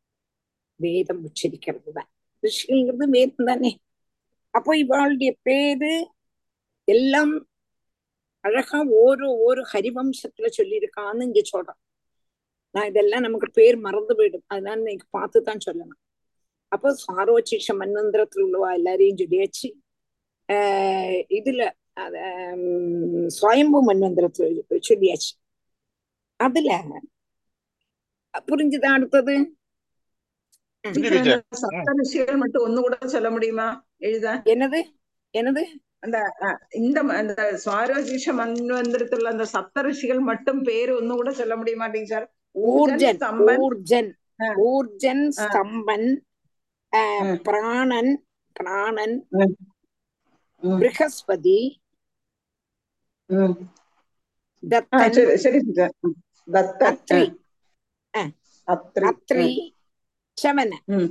வேதம் உச்சரிக்கிறது தான் ரிஷிகள்ங்கிறது வேதம் தானே அப்போ இவளுடைய பேரு எல்லாம் அழகா ஒரு ஒரு ஹரிவம்சத்துல சொல்லியிருக்கான்னு இங்க சொல்றேன் நான் இதெல்லாம் நமக்கு பேர் மறந்து போயிடும் அதனால இன்னைக்கு பார்த்து தான் சொல்லணும் அப்போ சாரோச்சிஷ மன்வந்திரத்துல உள்ளவா எல்லாரையும் சொல்லியாச்சு ஆஹ் இதுல அத சுவயம்பு மன்வந்திரத்துல சொல்லியாச்சு அதுல புரிஞ்சுதா அடுத்தது சப்த ரிஷிகள் மட்டும் ஒண்ணு கூட சொல்ல முடியுமா எழுத என்னது என்னது அந்த இந்த அந்த சுவாரோஜிஷ மன்வந்திரத்துல அந்த சப்த ரிஷிகள் மட்டும் பேரு ஒண்ணு கூட சொல்ல முடியுமா டீச்சர் ஊர்ஜன் ஊர்ஜன் ஊர்ஜன் ஸ்தம்பன் பிராணன் பிராணன் பிருகஸ்பதி சரி அத்ரி அத்ரி சவன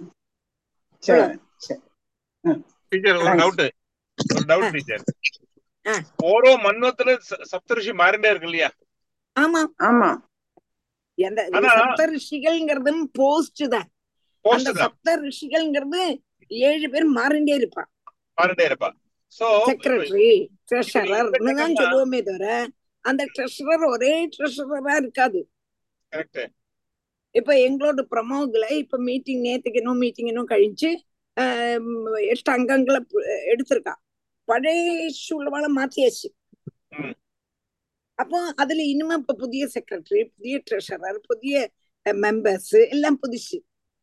டீச்சர் ஒரு டவுட் ஒரு டவுட் டீச்சர் ஓரோ மன்வத்துல சப்தரிஷி மாறிண்டே இருக்கு இல்லையா ஆமா ஆமா எந்த சப்த ரிஷிகள்ங்கிறதும் போஸ்ட் தான் அந்த சப்த ரிஷிகள்ங்கிறது ஏழு பேர் மாறிண்டே இருப்பா மாறிண்டே இருப்பா சோ செக்ரட்டரி ட்ரெஷரர்னு தான் சொல்லுவோமே தவிர அந்த ட்ரெஷரர் ஒரே ட்ரெஷரரா இருக்காது கரெக்ட் ഇപ്പൊ എങ്ങളോട് പ്രമോകളെ ഇപ്പൊ മീറ്റിംഗ് നേത്തിക്കനോ മീറ്റിങ്ങിനോ കഴിച്ച് ஆஹ் எட்டு அங்கங்களை பு- எடுத்திருக்கா பழைய சூழ்நிலை மாத்தியாச்சு ம். அப்போ அதுல இனிமே இப்ப புதிய செக்ரட்டரி புதிய ட்ரெஷரர் புதிய மெம்பர்ஸ் எல்லாம் புதுசு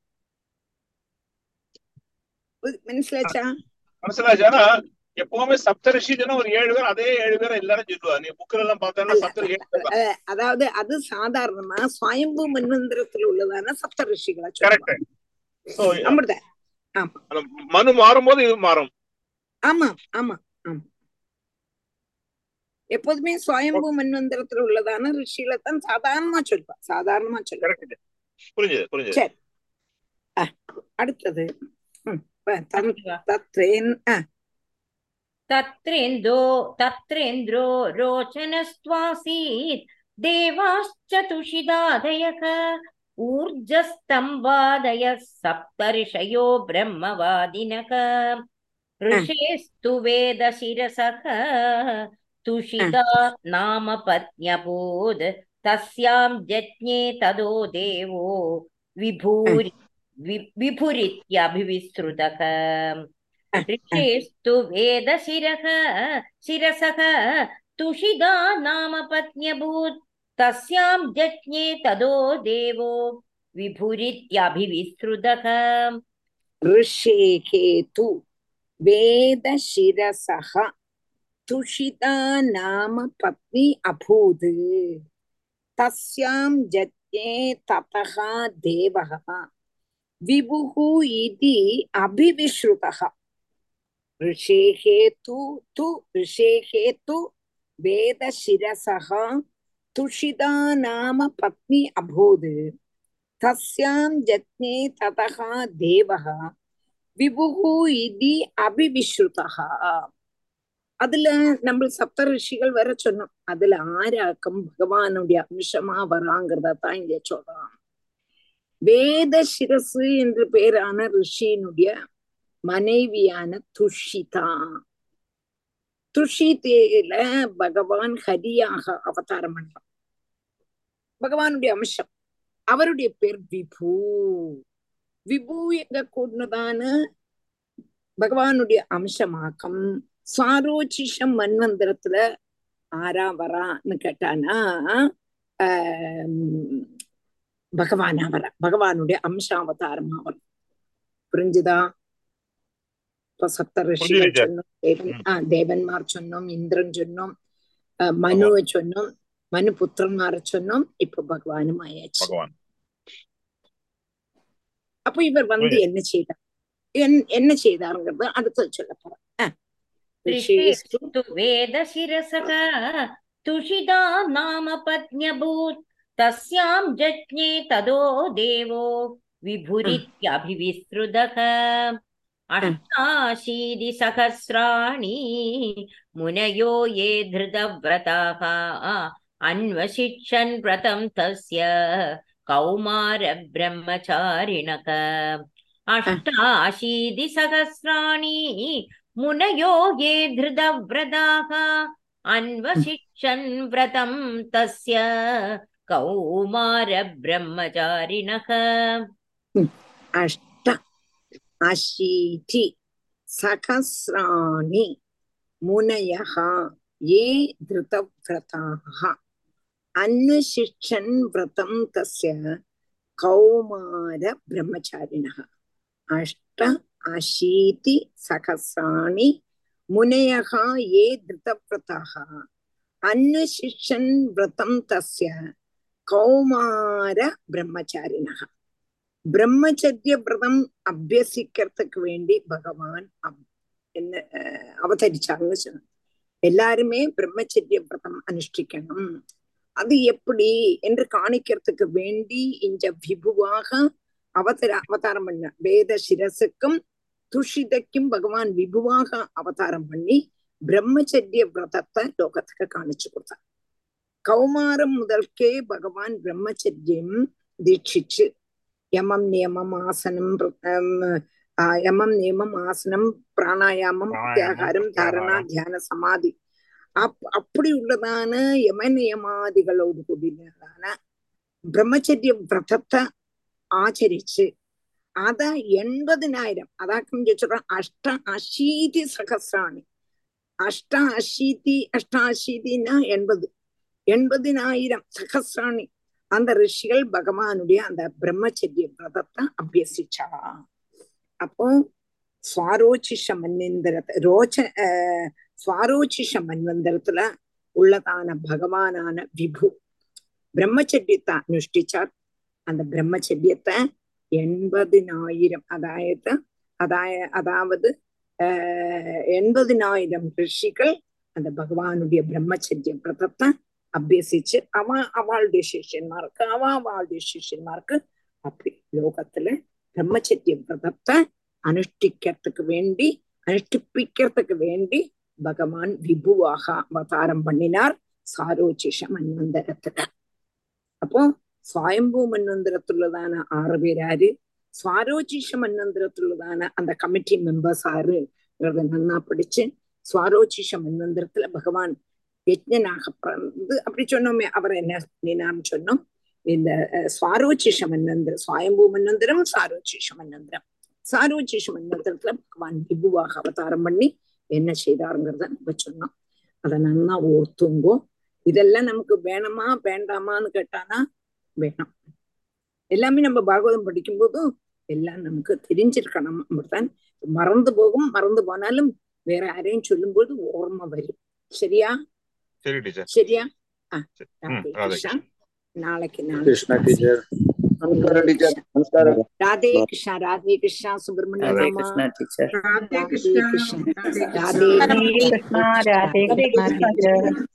புது- மனசிலாச்சா மனசிலாச்சு ஆனா எப்பவுமே சப்தரிஷின்னு ஒரு ஏழு பேர் அதே ஏழு பேரை எல்லாரும் சொல்லுவா நீ புக்கில் எல்லாம் பார்த்தா அல்ல சப்தரி ஏழு பேர் தான் அஹ் அதாவது அது சாதாரணமா சுவயம்பு மன்வந்திரத்துல உள்ளதான சப்த ரிஷிகளை கரெக்ட் சொல்லுவாங்க சோ அப்படிதான் ஆமா மனு மாறும்போது இது மாறும் ஆமா ஆமா ஆமா எப்போதுமே சுவயம்பு மன்வந்திரத்துல உள்ளதான ரிஷிகளை தான் சாதாரணமா சொல்லுவா சாதாரணமா சொல்லுவா கரெக்ட் புரிஞ்சது புரிஞ்சது சரி அஹ், அடுத்தது ம், ப- தம்- अस्ति वा தத்ரேன் அஹ், तत्रेन्द्रो तत्रेन्द्रो रोचनस्त्वासीत् देवाश्च तुषिदादयः ऊर्जस्तम्भादयः सप्तर्षयो ब्रह्मवादिनः ऋषेस्तु वेदशिरसः तुषिता नाम पत्न्यभूत् तस्यां जज्ञे तदो देवो विभूरि वि- विभुरित्यभिविस्तृतः ऋषेस्तु वेदशिरः शिरसः तुषिदा नाम पत्न्यभूत् तस्यां जज्ञे तदो देवो विभुरित्यभिविस्तृतः ऋषेः तु वेदशिरसः तुषिता नाम पत्नी अभूत् तस्यां जज्ञे ततः देवः विभुः इति अभिविश्रुतः ऋषेः तु तु ऋषेः तु वेदशिरसः तुषिता नाम पत्नी अभूत् तस्यां जज्ञे ततः देवः விபுகு இதி அபிவிஸ்ருதா அதுல நம்ம சப்த ரிஷிகள் வேற சொன்னோம் அதுல ஆராக்கம் பகவானுடைய அம்சமா வராங்கிறத தான் இங்க சொல்றான் வேத சிரசு என்று பேரான ரிஷியினுடைய மனைவியான துஷிதா துஷிதேல பகவான் ஹரியாக அவதாரம் பண்றான் பகவானுடைய அம்சம் அவருடைய பேர் விபு விபு எங்க கூடதான பகவானுடைய அம்சமாக்கம் சுவாரோச்சிஷம் மன்வந்திரத்துல ஆரா வரான்னு கேட்டானா ஆஹ் பகவானா வர பகவானுடைய அம்சாவதாரமா வர புரிஞ்சுதா இப்ப சப்த ரிஷிகள் புரியுது. சொன்னோம் தேவன் ம். ஆஹ் தேவன்மார் சொன்னோம் இந்திரன் சொன்னோம் ஆஹ் மனுவை சொன்னோம் மனு புத்திரன்மார சொன்னோம் இப்ப பகவானும் ஆயாச்சு பகவான் அப்ப இவர் வந்து புரியுது. என்ன செய்தார் என்- என்ன செய்தாருங்கிறது அடுத்தது சொல்ல போறேன் அஹ். ரிஷேஸ்து ऋषेस्तु वेदशिरसः तुषिदा नाम पत्न्यभूत् तस्यां जज्ञे तदो देवो विभुरित्यभिविस्तृतः अष्टाशीतिसहस्राणि मुनयो ये धृतव्रताः अन्वशिक्षन् व्रतं तस्य कौमारब्रह्मचारिणः अष्टाशीतिसहस्राणि मुनयो ये धृतव्रताः अन्वशिक्षन् व्रतं तस्य कौमारब्रह्मचारिणः अष्ट अशीति सहस्राणि मुनयः ये धृतव्रताः अन्वशिक्षन् व्रतं तस्य कौमार ब्रह्मचारिणः अष्ट अशीति सहस्राणि मुनयः ये धृतव्रताः अन्वशिक्षन् व्रतं तस्य கௌமார பிரம்மச்சாரினக பிரம்மச்சரிய விரதம் அபியசிக்கிறதுக்கு வேண்டி பகவான் அவ்- என்ன அஹ், அவதரிச்சாங்கன்னு சொன்னாங்க எல்லாருமே பிரம்மச்சரிய விரதம் அனுஷ்டிக்கணும் அது எப்படி என்று காணிக்கிறதுக்கு வேண்டி இந்த விபுவாக அவதர அவதாரம் பண்ண வேத சிரசுக்கும் துஷிதைக்கும் பகவான் விபுவாக அவதாரம் பண்ணி பிரம்மச்சரிய விரதத்தை லோகத்துக்கு காணிச்சு கொடுத்தார் கௌமாரம் முதல்கே பகவான் பிரம்மச்சரியம் தீட்சிச்சு யமம் நியமம் ஆசனம் பிர- ஹம், ஆஹ், யமம் நியமம் ஆசனம் பிராணாயாமம் பிராணாயாமம், தியாகாரம் தாரணா தியாகாரம். தியான சமாதி அப் அப்படி உள்ளதான யம நியமாதிகளோடு கூடியதான பிரம்மச்சரிய விரதத்தை ആചരിച്ച് അത് എൺപതിനായിരം അതാക്കും ചോദിച്ചാൽ അഷ്ട അശീതി സഹസ്രാണി அஷ்ட அஷீதி அஷ்டாஷீதினா எண்பது எண்பதினாயிரம் சகசிராணி அந்த ரிஷிகள் பகவானுடைய அந்த பிரம்மச்சரிய விரதத்தை அபியசிச்சா அப்போ சுவாரோச்சிஷ மன்வந்தரத்தை ரோச்ச அஹ், சுவாரோச்சிஷ மன்வந்தரத்துல உள்ளதான பகவானான விபு பிரம்மச்சரியத்தை அனுஷ்டிச்சார் அந்த பிரம்மச்சரியத்தை எண்பதினாயிரம் அதாவது அதாய அதாவது ஆஹ் எண்பதினாயிரம் ரிஷிகள் அந்த பகவானுடைய பிரம்மச்சரிய விரதத்தை அபியசிச்சு அவ அவளுடைய சிஷ்யன்மாருக்கு அவ அவளுடைய சிஷ்யன்மாருக்கு அப்படி லோகத்துல பிரம்மச்சரிய விரதத்தை அனுஷ்டிக்கிறதுக்கு வேண்டி அனுஷ்டிப்பிக்கிறதுக்கு வேண்டி பகவான் விபுவாக அவதாரம் பண்ணினார் சாரோச்சிஷ மன்வந்தரத்துல அப்போ சுவயம்பூ மன்வந்தரத்துள்ளதான ஆறு பேராரு சுவாரோச்சிஷ மன்வந்தரத்துள்ளதான அந்த கமிட்டி மெம்பர்ஸ் ஆறுங்கிறத நன்னா படிச்சு சுவாரோச்சிஷ மன்வந்தரத்துல பகவான் யஜ்ஞனாக பிறந்து அப்படி சொன்னோமே அவர் என்ன பண்ணினார்னு சொன்னோம் இந்த அஹ், சுவாரோச்சிஷ மன்வந்தரம் சுவயம்பூ மன்வந்தரம் சாரோச்சிஷ மன்வந்தரம் சாரோச்சிஷ மன்வந்தரத்துல பகவான் விபுவாக அவதாரம் பண்ணி என்ன செய்தாருங்கிறத நம்ம சொன்னோம் அதை நன்னா ஓர்த்துங்கோ இதெல்லாம் நமக்கு வேணுமா வேண்டாமான்னு கேட்டானா வேணும் எல்லாமே நம்ம பாகவதம் படிக்கும்போதும் எல்லாம் நமக்கு தெரிஞ்சிருக்கணும் அப்படித்தான் மறந்து போகும் மறந்து போனாலும் வேற யாரையும் சொல்லும்போது ஓர்மை வரும் சரியா சரி டீச்சர் சரியா ஆ, ம் ராதே ராதே கிருஷ்ணா கிருஷ்ணா நாளைக்கு கிருஷ்ணா டீச்சர் நமஸ்காரம் டீச்சர் நமஸ்காரம் ராதே கிருஷ்ணா ராதே கிருஷ்ணா சுப்பிரமணிய ராதே மாமா கிருஷ்ணா டீச்சர் ராதே ராதே கிருஷ்ணா கிருஷ்ணா ராதே கிருஷ்ணா ராதே ஹரே கிருஷ்ணா ராதே கிருஷ்ணா டீச்சர்